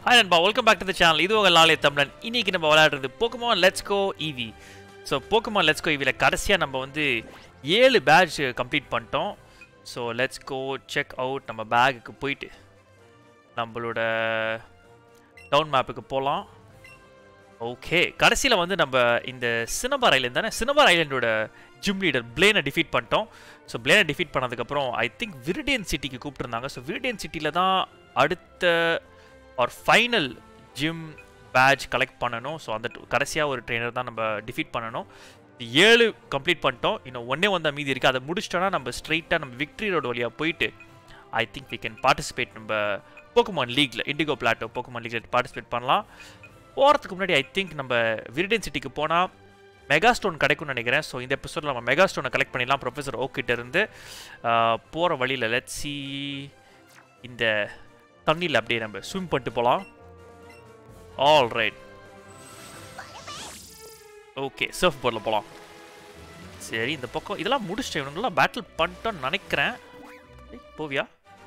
Hi நண்பா welcome back to the channel இது உங்கள் லாலே தமிழன் இன்னைக்கு நம்ம விளையாடுறது Pokemon let's go Eevee so Pokemon let's go ஈவியில் கடைசியாக நம்ம வந்து ஏழு பேட்ச் கம்ப்ளீட் பண்ணிட்டோம் so let's go check out நம்ம பேகுக்கு போயிட்டு நம்மளோட டவுன் மேப்புக்கு போகலாம் ஓகே கடைசியில் வந்து நம்ம இந்த சினபார் ஐலண்ட் தானே சினபார் ஐலண்டோட ஜிம் லீடர் பிளேனை டிஃபீட் பண்ணிட்டோம் ஸோ பிளேனை டிஃபீட் பண்ணதுக்கப்புறம் ஐ திங்க் விரிடியன் சிட்டிக்கு கூப்பிட்டுருந்தாங்க ஸோ விரிடியன் சிட்டியில் தான் அடுத்த our final gym badge collect பண்ணணும் ஸோ அந்த கடைசியாக ஒரு ட்ரெயினர் தான் நம்ம டிஃபீட் பண்ணணும் இது ஏழு கம்ப்ளீட் பண்ணிட்டோம் இன்னும் ஒன்றே வந்தால் மீதி இருக்குது அதை முடிச்சிட்டோன்னா நம்ம ஸ்ட்ரைட்டாக நம்ம விக்ட்ரி ரோடு வழியாக போயிட்டு I think we can participate நம்ம போக்குமான் லீக்ல இண்டிகோ பிளாட்டோ போக்குமான் லீக்ல பார்ட்டிசிபேட் பண்ணலாம் போகிறதுக்கு முன்னாடி ஐ திங்க் நம்ம விரிடன் சிட்டிக்கு போனால் மெகா ஸ்டோன் கிடைக்கும்னு நினைக்கிறேன் ஸோ இந்த எபிசோடில் நம்ம மெகா ஸ்டோனை கலெக்ட் பண்ணிடலாம் ப்ரொஃபஸர் ஓக்கிட்ட இருந்து போகிற வழியில் லெட் சி இந்த தண்ணியில் அப்படியே நம்ம ஸ்விம் பண்ணிட்டு போகலாம் ஆல் ரைட் ஓகே சர்ஃப் போர்டில் போகலாம் சரி இந்த பக்கம் இதெல்லாம் முடிச்சிட்டேன் இவனுங்களாம் பேட்டில் பண்ணிட்டோன்னு நினைக்கிறேன் ஏய், போவியா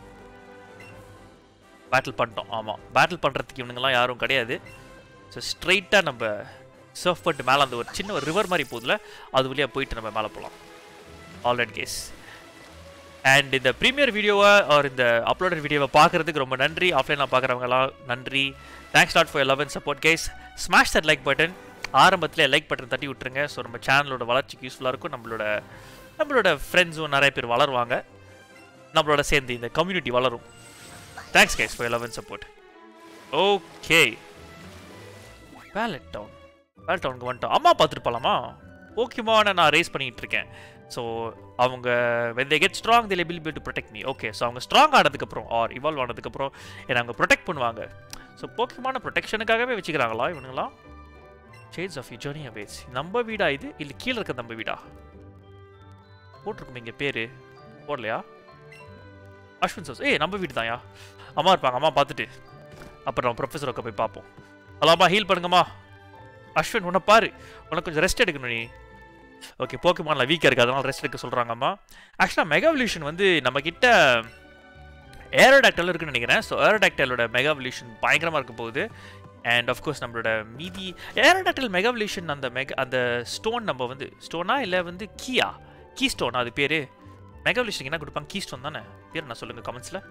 பேட்டில் பண்ணிட்டோம் ஆமாம் பேட்டில் பண்ணுறதுக்கு இவனுங்கெல்லாம் யாரும் கிடையாது ஸோ ஸ்ட்ரைட்டாக நம்ம சர்ஃப் பண்ணிட்டு மேலே அந்த ஒரு சின்ன ஒரு ரிவர் மாதிரி போகுதுல அது வழியாக போயிட்டு நம்ம மேலே போகலாம் ஆல்ரெடி கேஸ் அண்ட் இந்த ப்ரீமியர் வீடியோவை ஆர் இந்த அப்லோடட் வீடியோவை பார்க்குறதுக்கு ரொம்ப நன்றி ஆஃப்லைனில் பார்க்குறவங்களாம் நன்றி thanks lot for love and support guys smash that like button ஆரம்பத்தில் லைக் பட்டன் தட்டி விட்டுருங்க ஸோ நம்ம சேனலோட வளர்ச்சிக்கு யூஸ்ஃபுல்லாக இருக்கும் நம்மளோட நம்மளோட ஃப்ரெண்ட்ஸும் நிறைய பேர் வளருவாங்க நம்மளோட சேர்ந்து இந்த கம்யூனிட்டி வளரும் thanks guys for love and support okay Pallet Town Pallet டவுனுக்கு வந்துட்டோம் அம்மா பார்த்துட்டு போகலாமா ஓகேமான நான் ரேஸ் பண்ணிட்டு இருக்கேன் ஸோ அவங்க when they get strong they will be to protect me okay so அவங்க ஸ்ட்ராங் ஆனதுக்கப்புறம் ஆர் இவால்வ் ஆனதுக்கப்புறம் என்னை அவங்க ப்ரொடெக்ட் பண்ணுவாங்க ஸோ போக்கியமான ப்ரொடெக்ஷனுக்காகவே வச்சுக்கிறாங்களா இவனுங்களாம் shades of you journey always நம்ம வீடா இது இல்லை கீழே இருக்க நம்ம வீடா போட்டிருக்கும் இங்கே பேர் போடலையா அஸ்வின் சார் ஏய் நம்ம வீடு தான்யா அம்மா இருப்பாங்க அம்மா பார்த்துட்டு அப்புறம் நம்ம ப்ரொஃபஸர் ஒக்க போய் பார்ப்போம் ஹலோ அம்மா ஹீல் பண்ணுங்கம்மா அஸ்வின் உன்னை பாரு உனக்கு கொஞ்சம் ரெஸ்ட் எடுக்கணும் நீ ஓகே போக்குமான்ல வீக்காக இருக்குது அதனால ரெஸ்ட் எடுக்க சொல்கிறாங்கம்மா ஆக்சுவலாக மெகாவல்யூஷன் வந்து நம்ம கிட்ட ஏரோடாக்டல் இருக்குன்னு நினைக்கிறேன் ஸோ ஏரோடாக்டலோட மெகாவல்யூஷன் பயங்கரமாக இருக்க போகுது அண்ட் ஆஃப்கோர்ஸ் நம்மளோட மீதி ஏரோடாக்டல் மெகாவல்யூஷன் அந்த மெக அந்த ஸ்டோன் நம்ம வந்து ஸ்டோனா இல்லை வந்து கீயா கீ ஸ்டோன் அது பேர் மெகாவல்யூஷனுக்கு என்ன கொடுப்பாங்க கீ ஸ்டோன் தானே பேர் நான் சொல்லுங்கள் கமெண்ட்ஸில்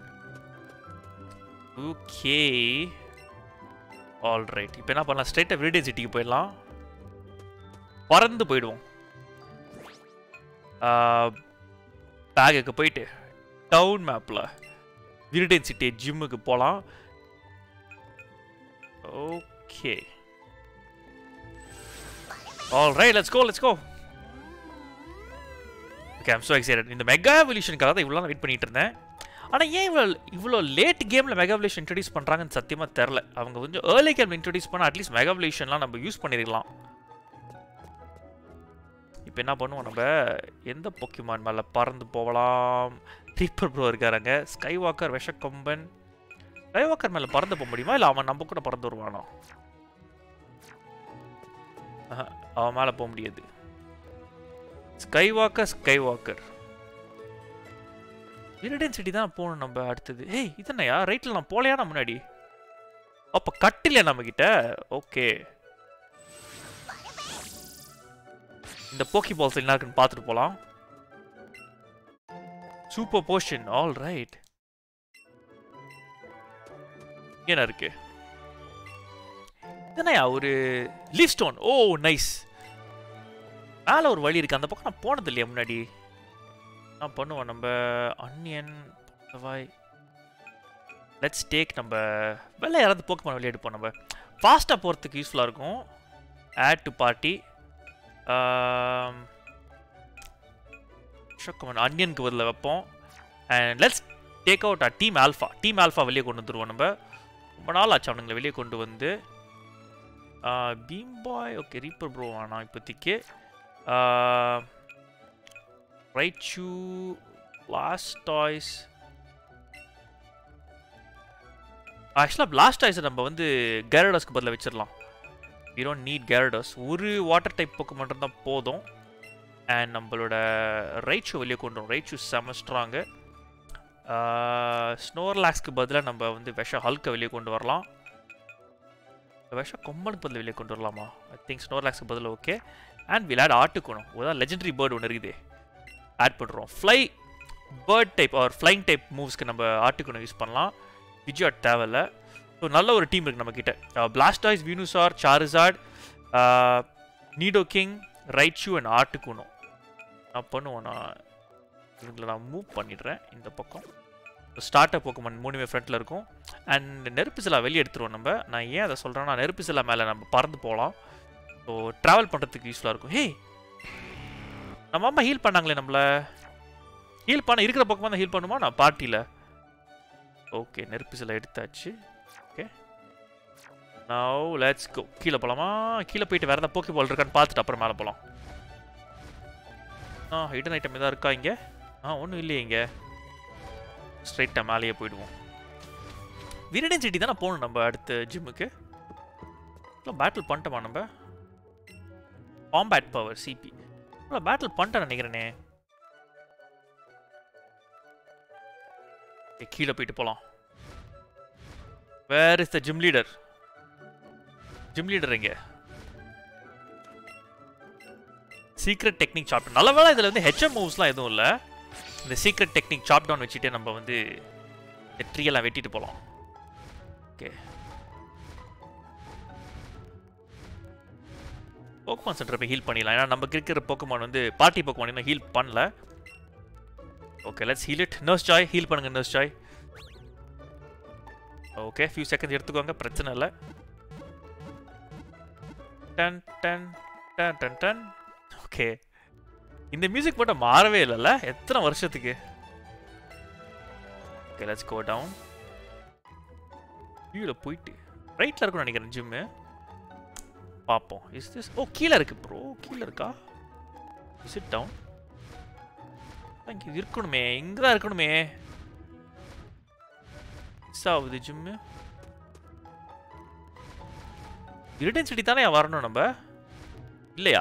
ஓகே ஆல் ரைட் இப்போ என்ன பண்ணலாம் ஸ்ட்ரைட்டாக விரிடியன் சிட்டிக்கு போயிடலாம் பறந்து போயிடுவோம் பேகுக்கு போயிட்டு டவுன் மேப்பில் விரிடன் சிட்டி ஜிம்முக்கு போகலாம் okay all right let's go let's go okay I'm so excited இந்த மெகா எவல்யூஷனுக்காக தான் இவ்வளோ வெயிட் பண்ணிட்டு இருந்தேன் ஆனால் ஏன் இவ்வளோ இவ்வளோ லேட் கேமில் மெகாவல்யூஷன் இன்ட்ரடியூஸ் பண்ணுறாங்கன்னு சத்தியமாக தெரில அவங்க கொஞ்சம் ஏர்லி கேம் இன்ட்ரடியூஸ் பண்ணால் அட்லீஸ்ட் மெகாவல்யூஷன்லாம் நம்ம யூஸ் பண்ணிருக்கலாம் இப்போ என்ன பண்ணுவோம் நம்ம எந்த பொக்கிமான் மேலே பறந்து போகலாம் ரீப்பர் ப்ரோ இருக்காருங்க ஸ்கை வாக்கர் விஷக்கொம்பன் ஸ்கை வாக்கர் மேலே பறந்து போக முடியுமா இல்லை அவன் நம்ம கூட பறந்து வருவானோ ஆஹா, அவன் மேலே போக முடியாது sky walker sky walker Viridian City தான் போகணும் நம்ம அடுத்தது ஏய் இதனையா ரைட்டில் நான் போலையா நான் முன்னாடி அப்போ கட்டிலையா நம்மக்கிட்ட ஓகே இந்த போக்கி பால்ஸ் என்ன இருக்குன்னு பார்த்துட்டு போகலாம் சூப்பர் போர்ஷன் ஆல் ரைட் என்ன இருக்கு என்னையா ஒரு லீஃப் ஸ்டோன் ஓ நைஸ் மேலே ஒரு வழி இருக்கு அந்த பக்கம் நான் போனது இல்லையா முன்னாடி நான் பண்ணுவோம் நம்ம அன்னியன் வாய் லெட்ஸ் டேக் நம்ம வெளில யாராவது போக்குமான வெளியே எடுப்போம் நம்ம ஃபாஸ்ட்டாக போகிறதுக்கு யூஸ்ஃபுல்லாக இருக்கும் ஆட் டு பார்ட்டி ஷோக்கமன் அன்னியனுக்கு பதில் வைப்போம் and let's take out a team alpha team alpha வெளியே கொண்டு வந்துருவோம் நம்ம ரொம்ப நாள் ஆச்சு அவனுங்களை வெளியே கொண்டு வந்து beam boy okay reaper bro வேணாம் இப்போதைக்கு ரைட் ஷூ லாஸ்ட் டாய்ஸ் ஆக்சுவலாக பிளாஸ்ட் டாய்ஸை நம்ம வந்து கேரடஸ்க்கு பதில் வச்சிடலாம் வி டோன்ட் நீட் கேரடஸ் ஒரு வாட்டர் டைப் பக்கம் மட்டும் தான் போதும் அண்ட் நம்மளோட ரைட் ஷூ வெளியே கொண்டு வரும் ரைட் ஷூ செம ஸ்ட்ராங்கு ஸ்னோர்லாக்ஸ்க்கு பதிலாக நம்ம வந்து விஷ ஹல்கை வெளியே கொண்டு வரலாம் விஷம் கொம்பனுக்கு பதில் வெளியே கொண்டு வரலாமா ஐ திங்க் ஸ்னோர்லாக்ஸ்க்கு பதில் ஓகே அண்ட் வில் ஆட் ஆட்டுக்கணும் அதான் லெஜெண்டரி பேர்டு ஒன்று இருக்குது ஆட் பண்ணுறோம் fly bird type or flying type மூவ்ஸ்க்கு நம்ம ஆட்டுக்கணும் யூஸ் பண்ணலாம் விஜயாட் தேவையில்ல ஸோ நல்ல ஒரு டீம் இருக்குது நம்மக்கிட்ட Blastoise Venusaur Charizard Nidoking Raichu and ஆட்டுக்குணும் நான் பண்ணுவோம் நான் இவங்களை நான் மூவ் பண்ணிடுறேன் இந்த பக்கம் ஸ்டார்ட் அப் போக்குமன் மூணுமே ஃப்ரண்ட்டில் இருக்கும் அண்ட் நெருப்பு சிலா வெளியே எடுத்துருவோம் நம்ம நான் ஏன் அதை சொல்கிறேன்னா நெருப்பு சிலா மேலே நம்ம பறந்து போகலாம் ஸோ ட்ராவல் பண்ணுறதுக்கு யூஸ்ஃபுல்லாக இருக்கும் ஹே நம்ம அம்மா ஹீல் பண்ணாங்களே நம்மள ஹீல் பண்ண இருக்கிற பக்கமாக தான் ஹீல் பண்ணுமா நான் பார்ட்டியில் ஓகே நெருப்பு சிலை எடுத்தாச்சு ஓகே நவ் லெட்ஸ் கோ கீழே போகலாமா கீழே போயிட்டு வேறு ஏதாவது போக்கி பால் இருக்கான்னு பார்த்துட்டு அப்புறம் மேலே போகலாம் ஆ ஹிடன் ஐட்டம் எதாவது இருக்கா இங்கே ஆ ஒன்றும் இல்லையே இங்கே ஸ்ட்ரைட்டாக மேலேயே போயிடுவோம் விரடன் சிட்டி தானே போகணும் நம்ம அடுத்த ஜிம்முக்கு இல்லை பேட்டில் பண்ணிட்டோமா நம்ம காம்பேட் பவர் சிபி இல்லை பேட்டில் பண்ணிட்டேன் நினைக்கிறேனே Okay, கீழே போயிட்டு போகலாம் where is the gym leader gym leader எங்க சீக்ரெட் டெக்னிக் சாப்டர் நல்ல வேளை இதில் வந்து ஹெச்எம் மூவ்ஸ்லாம் எதுவும் இல்லை இந்த சீக்ரெட் டெக்னிக் சாப் டவுன் வச்சுட்டு நம்ம வந்து இந்த ட்ரீயெல்லாம் வெட்டிட்டு போகலாம் ஓகே போக்குமான் சென்டர் போய் ஹீல் பண்ணிடலாம் ஏன்னா நமக்கு இருக்கிற போக்குமான் வந்து பார்ட்டி போக்குமான் இன்னும் ஹீல் பண்ணல okay let's heal it nurse Joy heal பண்ணுங்க nurse Joy okay few seconds எடுத்துக்கோங்க பிரச்சனை இல்லை டன் டன் டன் டன் டன் ஓகே இந்த மியூசிக் மட்டும் மாறவே இல்லைல்ல எத்தனை வருஷத்துக்கு ஓகே லெட்ஸ் கோ டவுன் கீழே போயிட்டு ரைட்டில் இருக்கும்னு நினைக்கிறேன் ஜிம்மு பார்ப்போம் இஸ் திஸ் ஓ கீழே இருக்கு ப்ரோ கீழே இருக்கா இஸ் இட் டவுன் இங்கே இருக்கணுமே இங்கே தான் இருக்கணுமே மிஸ் ஆகுது ஜிம்மு இருடன் சிட்டி தானே வரணும் நம்ம இல்லையா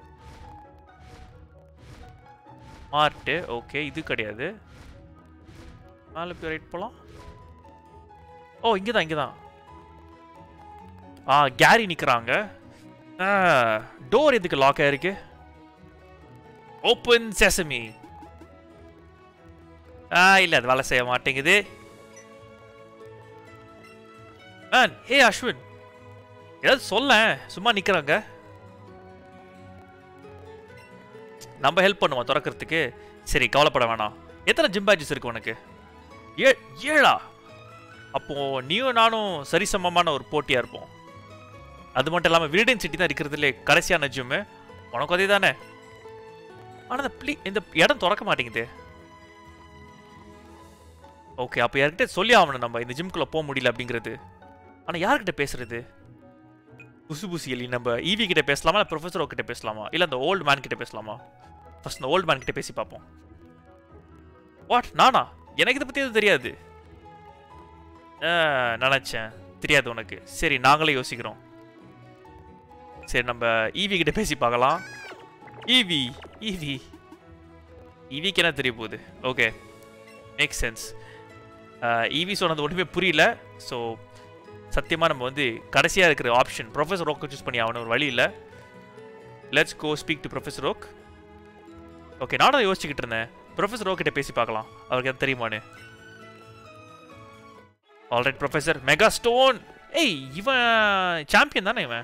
மார்ட்டு ஓகே இது கிடையாது மேலே போய் ரைட் போகலாம் ஓ இங்கே தான் இங்கே தான் ஆ கேரி நிற்கிறாங்க டோர் எதுக்கு லாக் ஆயிருக்கு ஓப்பன் செசமி ஆ இல்லை அது வேலை செய்ய மாட்டேங்குது மேன் ஹே அஸ்வின் ஏதாவது சொல்ல சும்மா நிற்கிறாங்க நம்ம ஹெல்ப் பண்ணுவோம் திறக்கிறதுக்கு சரி கவலைப்பட வேணாம் எத்தனை ஜிம் பேட்சஸ் இருக்கு உனக்கு ஏ ஏழா அப்போ நீயும் நானும் சரிசமமான ஒரு போட்டியா இருப்போம் அது மட்டும் இல்லாமல் வில்டன் சிட்டி தான் இருக்கிறதுல கடைசியான ஜிம்மு உனக்கு அதே தானே ஆனால் இந்த ப்ளீ இந்த இடம் திறக்க மாட்டேங்குது ஓகே அப்போ யார்கிட்ட சொல்லி ஆகணும் நம்ம இந்த ஜிம்குள்ளே போக முடியல அப்படிங்கிறது ஆனால் யார்கிட்ட பேசுறது புசு புசி எலி நம்ம ஈவி கிட்ட பேசலாமா இல்லை ப்ரொஃபஸர் கிட்ட பேசலாமா இல்லை அந்த ஓல்டு மேன் கிட்ட பேசலாமா ஃபர்ஸ்ட் இந்த ஓல்டு மேன் கிட்ட பேசி பார்ப்போம் வாட் நானா எனக்கு இதை பற்றி எதுவும் தெரியாது ஆ, நினைச்சேன் தெரியாது உனக்கு சரி நாங்களே யோசிக்கிறோம் சரி நம்ம ஈவி கிட்ட பேசி பார்க்கலாம் ஈவி ஈவி ஈவிக்கு என்ன தெரிய போகுது ஓகே மேக் சென்ஸ் ஈவி சொன்னது ஒன்றுமே புரியல ஸோ சத்தியமாக நம்ம வந்து கடைசியாக இருக்கிற ஆப்ஷன் ப்ரொஃபஸர் ரோக்கை சூஸ் பண்ணி ஆகணும் ஒரு வழி இல்லை let's go speak to professor Oak okay நானும் யோசிச்சுக்கிட்டு இருந்தேன் ப்ரொஃபஸர் ரோக் கிட்ட பேசி பார்க்கலாம் அவருக்கு எதாவது தெரியுமான்னு ஆல்ரைட் ப்ரொஃபஸர் மெகா ஸ்டோன் ஏய் இவன் சாம்பியன் தானே இவன்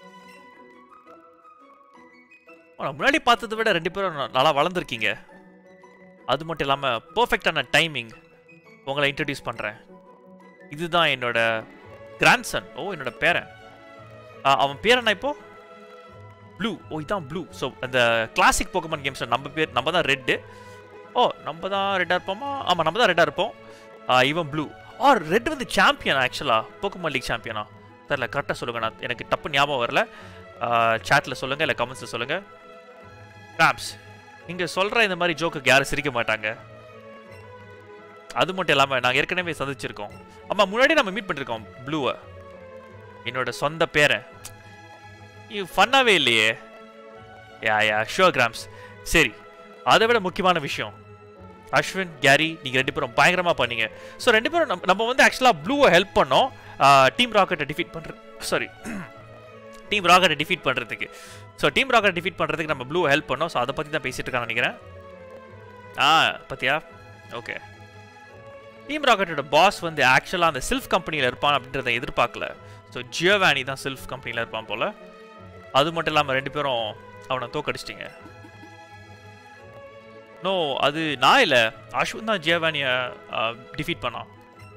ஆனா, முன்னாடி பார்த்ததை விட ரெண்டு பேரும் ந- நல்லா வளர்ந்துருக்கீங்க அது மட்டும் இல்லாமல் பர்ஃபெக்டான டைமிங் உங்களை இன்ட்ரடியூஸ் பண்ணுறேன் இதுதான் என்னோட கிராண்ட்சன் ஓ என்னோட பேரன் ஆ, அவன் பேர் என்ன இப்போ ப்ளூ ஓ இதான் ப்ளூ ஸோ அந்த கிளாசிக் போக்கமன் கேம்ஸில் நம்ம பேர் நம்ம தான் ரெட்டு ஓ நம்ம தான் ரெட்டாக இருப்போமா ஆமாம் நம்ம தான் ரெட்டாக இருப்போம் ஆ, இவன் ப்ளூ ஆர் ரெட் வந்து சாம்பியன் ஆக்சுவலாக போக்கமன் லீக் சாம்பியனா தெரில கரெக்டாக சொல்லுங்கள் நான் எனக்கு டப்பு ஞாபகம் வரல சேட்டில் சொல்லுங்கள் இல்லை கமெண்ட்ஸில் சொல்லுங்கள் கிராப்ஸ் நீங்கள் சொல்கிற இந்த மாதிரி ஜோக்குக்கு யாரும் சிரிக்க மாட்டாங்க அது மட்டும் இல்லாமல் நாங்கள் ஏற்கனவே சந்திச்சிருக்கோம் ஆமாம் முன்னாடி நம்ம மீட் பண்ணிருக்கோம் ப்ளூவை என்னோட சொந்த பேரன் இது ஃபன்னாகவே இல்லையே யா யா ஷோ கிராம்ஸ் சரி அதை விட முக்கியமான விஷயம் அஸ்வின் கேரி நீங்கள் ரெண்டு பேரும் பயங்கரமாக பண்ணீங்க ஸோ ரெண்டு பேரும் நம்ம நம்ம வந்து ஆக்சுவலாக ப்ளூவை ஹெல்ப் பண்ணோம் டீம் ராக்கெட்டை டிஃபீட் பண்ணுற சாரி டீம் ராக்கெட்டை டிஃபீட் பண்ணுறதுக்கு ஸோ டீம் ராக்கெட் டிஃபீட் பண்ணுறதுக்கு நம்ம ப்ளூ ஹெல்ப் பண்ணோம் ஸோ அதை பற்றி தான் பேசிட்டு இருக்கான்னு நினைக்கிறேன் ஆ பத்தியா ஓகே டீம் ராக்கெட்டோட பாஸ் வந்து ஆக்சுவலாக அந்த சில்ஃப் கம்பெனியில் இருப்பான் அப்படின்றத எதிர்பார்க்கல ஸோ ஜியோவானி தான் சில்ஃப் கம்பெனியில் இருப்பான் போல் அது மட்டும் இல்லாமல் ரெண்டு பேரும் அவனை தோக்கடிச்சிட்டிங்க நோ அது நான் இல்லை அஸ்வின் தான் ஜியோவானியை டிஃபீட் பண்ணான்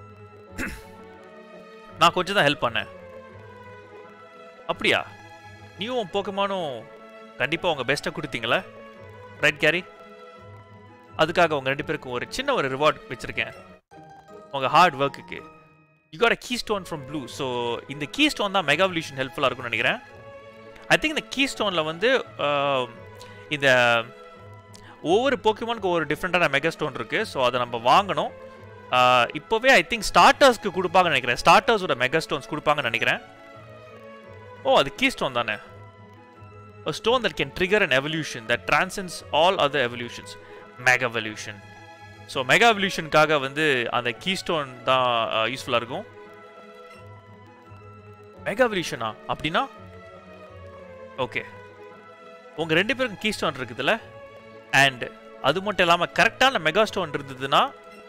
நான் கொஞ்சம் தான் ஹெல்ப் பண்ணேன் அப்படியா நீயும் உன் போக்கமானும் கண்டிப்பாக உங்கள் பெஸ்ட்டை கொடுத்தீங்களே ரைட் கேரி அதுக்காக உங்கள் ரெண்டு பேருக்கும் ஒரு சின்ன ஒரு ரிவார்ட் வச்சுருக்கேன் உங்கள் ஹார்ட் ஒர்க்குக்கு you got a key stone from Blue so இந்த கீ ஸ்டோன் தான் மெகாவல்யூஷன் ஹெல்ப்ஃபுல்லாக இருக்கும்னு நினைக்கிறேன் ஐ திங்க் இந்த கீ ஸ்டோனில் வந்து ஆஹ், இந்த ஒவ்வொரு போக்கிமானுக்கு ஒவ்வொரு டிஃப்ரெண்ட்டான மெகா ஸ்டோன் இருக்குது ஸோ அதை நம்ம வாங்கணும் ஆஹ், இப்போவே ஐ திங்க் ஸ்டார்டர்ஸ்க்கு கொடுப்பாங்கன்னு நினைக்கிறேன் ஸ்டார்டர்ஸோட மெகா ஸ்டோன்ஸ் கொடுப்பாங்கன்னு நினைக்கிறேன் ஓ அது கீ ஸ்டோன் தானே A stone that can trigger an evolution that transcends all other evolutions. Mega evolution. So mega எவல்யூஷனுக்காக வந்து அந்த கீ ஸ்டோன் தான் யூஸ்ஃபுல்லாக இருக்கும் மெகா எவல்யூஷனா அப்படின்னா ஓகே உங்கள் ரெண்டு பேருக்கும் கீ ஸ்டோன் இருக்குதுல்ல அண்ட் அது மட்டும் இல்லாமல் கரெக்டான மெகா ஸ்டோன் இருந்ததுன்னா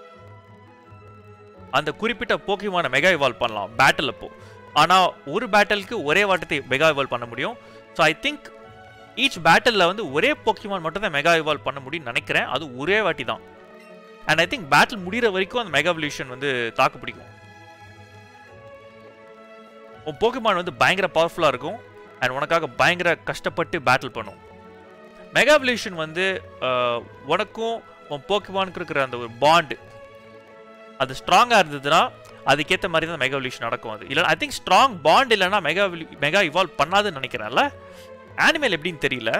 அந்த குறிப்பிட்ட போக்கியமான மெகா இவால்வ் பண்ணலாம் பேட்டில் அப்போ ஆனால் ஒரு பேட்டலுக்கு ஒரே வாட்டத்தை மெகா இவால்வ் பண்ண முடியும் ஸோ ஐ திங்க் ஈச் பேட்டிலில் வந்து ஒரே போக்கிமான் மட்டும் தான் மெகா இவால்வ் பண்ண முடியும்னு நினைக்கிறேன் அது ஒரே வாட்டி தான் அண்ட் ஐ திங்க் பேட்டில் முடிகிற வரைக்கும் அந்த மெகா எவல்யூஷன் வந்து தாக்கு பிடிக்கும் உன் போக்கிமான் வந்து பயங்கர பவர்ஃபுல்லாக இருக்கும் அண்ட் உனக்காக பயங்கர கஷ்டப்பட்டு பேட்டில் பண்ணும் மெகா எவல்யூஷன் வந்து அஹ், உனக்கும் உன் போக்கிமானுக்கு இருக்கிற அந்த ஒரு பாண்டு அது ஸ்ட்ராங்காக இருந்ததுன்னா அதுக்கேற்ற மாதிரி தான் மெகா எவல்யூஷன் நடக்கும் அது இல்லை ஐ திங்க் ஸ்ட்ராங் பாண்ட் இல்லைன்னா மெகா மெகா இவால்வ் பண்ணாதுன்னு நினைக்கிறேன்ல ஆனிமல் எப்படின்னு தெரியல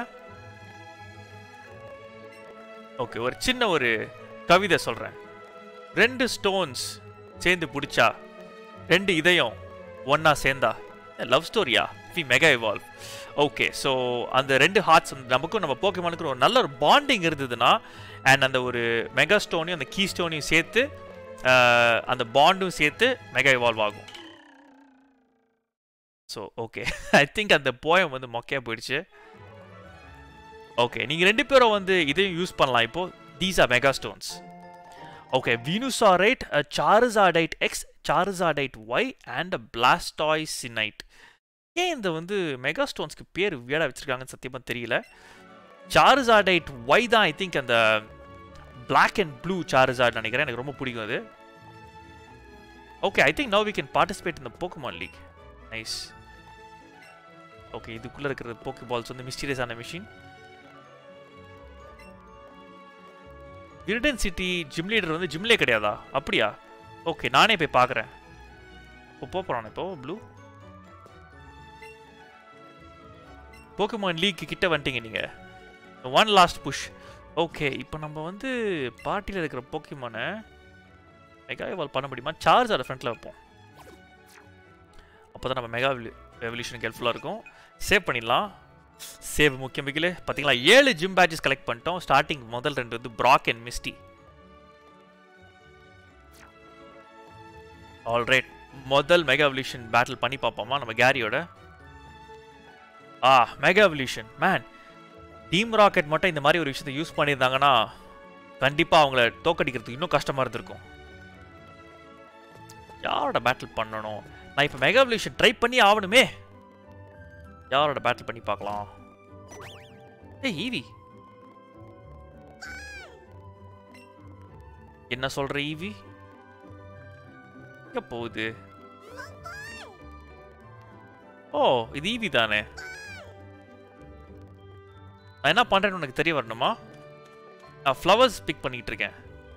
ஓகே ஒரு சின்ன ஒரு கவிதை சொல்கிறேன் ரெண்டு ஸ்டோன்ஸ் சேர்ந்து பிடிச்சா ரெண்டு இதயம் ஒன்றா சேர்ந்தா லவ் ஸ்டோரியா we mega evolve okay so அந்த ரெண்டு ஹார்ட்ஸ் நமக்கும் நம்ம போக்கிமானுக்கும் ஒரு நல்ல ஒரு பாண்டிங் இருந்ததுன்னா அண்ட் அந்த ஒரு மெகா ஸ்டோனையும் அந்த கீ ஸ்டோனையும் சேர்த்து அஹ், அந்த பாண்டும் சேர்த்து மெகா இவால்வ் ஆகும் ஸோ ஓகே ஐ திங்க் அந்த போயம் வந்து மொக்கையாக போயிடுச்சு ஓகே நீங்கள் ரெண்டு பேரும் வந்து இதையும் யூஸ் பண்ணலாம் இப்போ these are mega stones okay Venusaurite Charizardite X Charizardite Y and பிளாஸ்டாய்சினைட் ஏன் இந்த வந்து மெகா ஸ்டோன்ஸ்க்கு பேர் வியடாக வச்சிருக்காங்கன்னு சத்தியமாக தெரியல சார்ஸாடைட் ஒய் தான் ஐ திங்க் அந்த பிளாக் அண்ட் ப்ளூ சார்ஸாட் நினைக்கிறேன் எனக்கு ரொம்ப பிடிக்கும் அது okay I think now we can participate இந்த போக்குமான் லீக் நைஸ் ஓகே இதுக்குள்ளே இருக்கிற போக்கி பால்ஸ் வந்து மிஸ்டீரியஸான machine Viridian City gym leader வந்து ஜிம்லே கிடையாதா அப்படியா ஓகே நானே போய் பார்க்குறேன் இப்போ போக போகிறான் இப்போ ப்ளூ போக்குமான் லீக் கிட்ட வந்துட்டீங்க நீங்கள் ஒன் லாஸ்ட் புஷ் ஓகே இப்போ நம்ம வந்து பார்ட்டியில் இருக்கிற போக்கிமானை மெகா எவால் பண்ண முடியுமா சார்ஜ் அதை ஃப்ரண்ட்டில் வைப்போம் அப்போ தான் நம்ம மெகா ரெவல்யூஷனுக்கு ஹெல்ப்ஃபுல்லாக இருக்கும் சேவ் பண்ணிடலாம் சேவ் முக்கியம் மிகிலே பார்த்தீங்களா ஏழு ஜிம் பேட்சஸ் கலெக்ட் பண்ணிட்டோம் ஸ்டார்டிங் முதல் ரெண்டு வந்து ப்ராக் அண்ட் மிஸ்டி ஆல்ரைட் முதல் மெகா எவல்யூஷன் பேட்டில் பண்ணி பார்ப்போமா நம்ம கேரியோட ஆ mega evolution man Team Rocket மட்டும் இந்த மாதிரி ஒரு விஷயத்தை யூஸ் பண்ணியிருந்தாங்கன்னா கண்டிப்பாக அவங்கள தோக்கடிக்கிறதுக்கு இன்னும் கஷ்டமாக இருந்திருக்கும் யாரோட பேட்டில் பண்ணணும் நான் இப்போ மெகா எவல்யூஷன் ட்ரை பண்ணி ஆகணுமே யாரோட பேட்டில் பண்ணி பார்க்கலாம் ஏய் ஈவி என்ன சொல்ற ஈவி எங்க போகுது ஓ இது ஈவி தானே நான் என்ன பண்றேன்னு உனக்கு தெரிய வரணுமா நான் ஃப்ளவர்ஸ் பிக் பண்ணிட்டு இருக்கேன்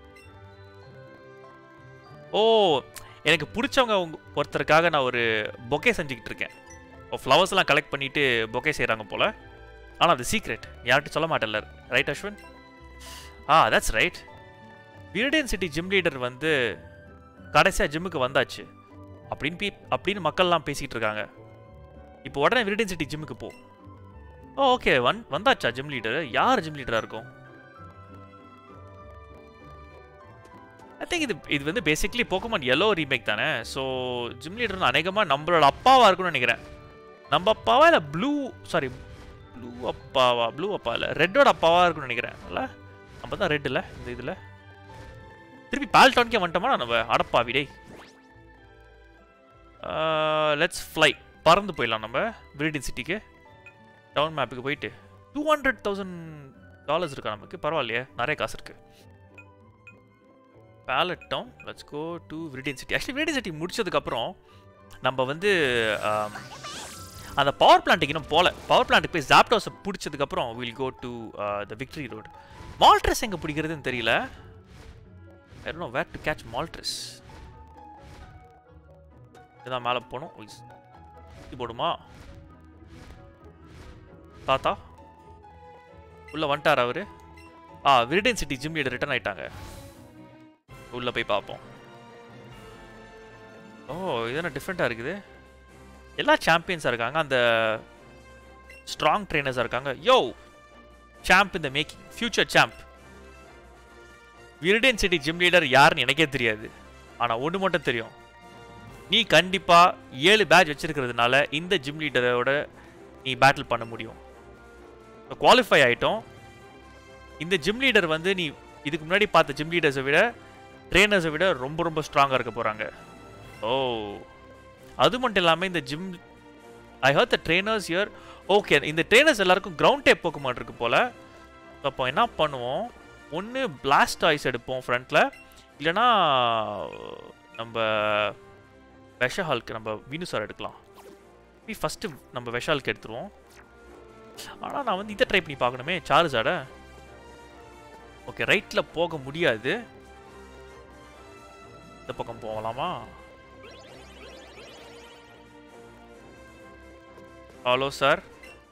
ஓ எனக்கு பிடிச்சவங்க உங்க- ஒருத்தருக்காக நான் ஒரு பொக்கே செஞ்சுக்கிட்டு இருக்கேன் ஓ ஃப்ளவர்ஸ்லாம் கலெக்ட் பண்ணிட்டு பொக்கே செய்கிறாங்க போல ஆனால் அது சீக்ரெட் யார்கிட்ட சொல்ல மாட்டேன்ல ரைட் அஸ்வின் ஆ that's right Viridian City gym leader வந்து கடைசியாக ஜிம்முக்கு வந்தாச்சு அப்படின்னு பீ அப்படின்னு மக்கள்லாம் பேசிகிட்டு இருக்காங்க இப்போ உடனே விருடன் சிட்டி ஜிம்முக்கு போ ஓ ஓகே வந் வந்தாச்சா ஜிம் லீடர் யார் ஜிம் லீடராக இருக்கும் ஐ திங்க் இது இது வந்து பேசிக்லி போக்கமான் எல்லோ ரீமேக் தானே ஸோ ஜிம் லீடர் அநேகமாக நம்மளோட அப்பாவா இருக்கும்னு நினைக்கிறேன் நம்ம அப்பாவா இல்லை ப்ளூ சாரி ப்ளூ அப்பாவா ப்ளூ அப்பா இல்லை ரெட்டோட அப்பாவா இருக்கும்னு நினைக்கிறேன் இல்லை நம்ம தான் ரெட் இல்லை இந்த இதில் திருப்பி பால்டான்கே வந்துட்டோமா நம்ம அடப்பா விடை லெட்ஸ் ஃப்ளை பறந்து போயிடலாம் நம்ம விரிடின் சிட்டிக்கு டவுன் மேப்புக்கு போயிட்டு டூ ஹண்ட்ரட் தௌசண்ட் டாலர்ஸ் இருக்கா நமக்கு பரவாயில்லையே நிறைய காசு இருக்கு Pallet Town let's go to Viridian City actually Viridian City முடிச்சதுக்கப்புறம் நம்ம வந்து ஆம், அந்த பவர் பிளான்ட்டுக்கு இன்னும் போகல பவர் பிளான்ட்டுக்கு போய் ஜாப்டோஸை பிடிச்சதுக்கப்புறம் will go to the victory road Moltres எங்கே பிடிக்கிறதுன்னு தெரியல no where to catch Moltres இதான் மேலே போகணும் உய், சுத்தி போடுமா தாத்தா உள்ள வந்துட்டார் அவரு ஆ Viridian City gym leader return ஆயிட்டாங்க உள்ள போய் பார்ப்போம் ஓ இது என்ன டிஃப்ரெண்ட்டாக இருக்குது எல்லா சாம்பியன்ஸாக இருக்காங்க அந்த ஸ்ட்ராங் ட்ரெயினர்ஸாக இருக்காங்க யோ சாம்ப் இந்த making future champ Viridian City gym leader யாருன்னு எனக்கே தெரியாது ஆனால் ஒன்று மட்டும் தெரியும் நீ கண்டிப்பாக ஏழு பேட்ச் வச்சிருக்கிறதுனால இந்த ஜிம் லீடரோட நீ பேட்டில் பண்ண முடியும் குவாலிஃபை ஆயிட்டோம் இந்த ஜிம் லீடர் வந்து நீ இதுக்கு முன்னாடி பார்த்த ஜிம் லீடர்ஸை விட ட்ரெயினர்ஸை விட ரொம்ப ரொம்ப ஸ்ட்ராங்காக இருக்க போகிறாங்க ஓ அது மட்டும் இல்லாமல் இந்த gym I heard the trainers here okay இந்த ட்ரெயினர்ஸ் எல்லாருக்கும் கிரவுண்ட் டேப் போக்குமான் இருக்கு போல் அப்போ என்ன பண்ணுவோம் ஒன்று பிளாஸ்ட் ஆய்ஸ் எடுப்போம் ஃப்ரண்ட்டில் இல்லைனா நம்ம விஷஹால்க்கு நம்ம வீனுசார் எடுக்கலாம் ஃபஸ்ட்டு நம்ம விஷாலுக்கு எடுத்துருவோம் ஆனால் நான் வந்து இதை ட்ரை பண்ணி பார்க்கணுமே சார்ஜாட ஓகே ரைட்டில் போக முடியாது இந்த பக்கம் போகலாமா ஹலோ சார்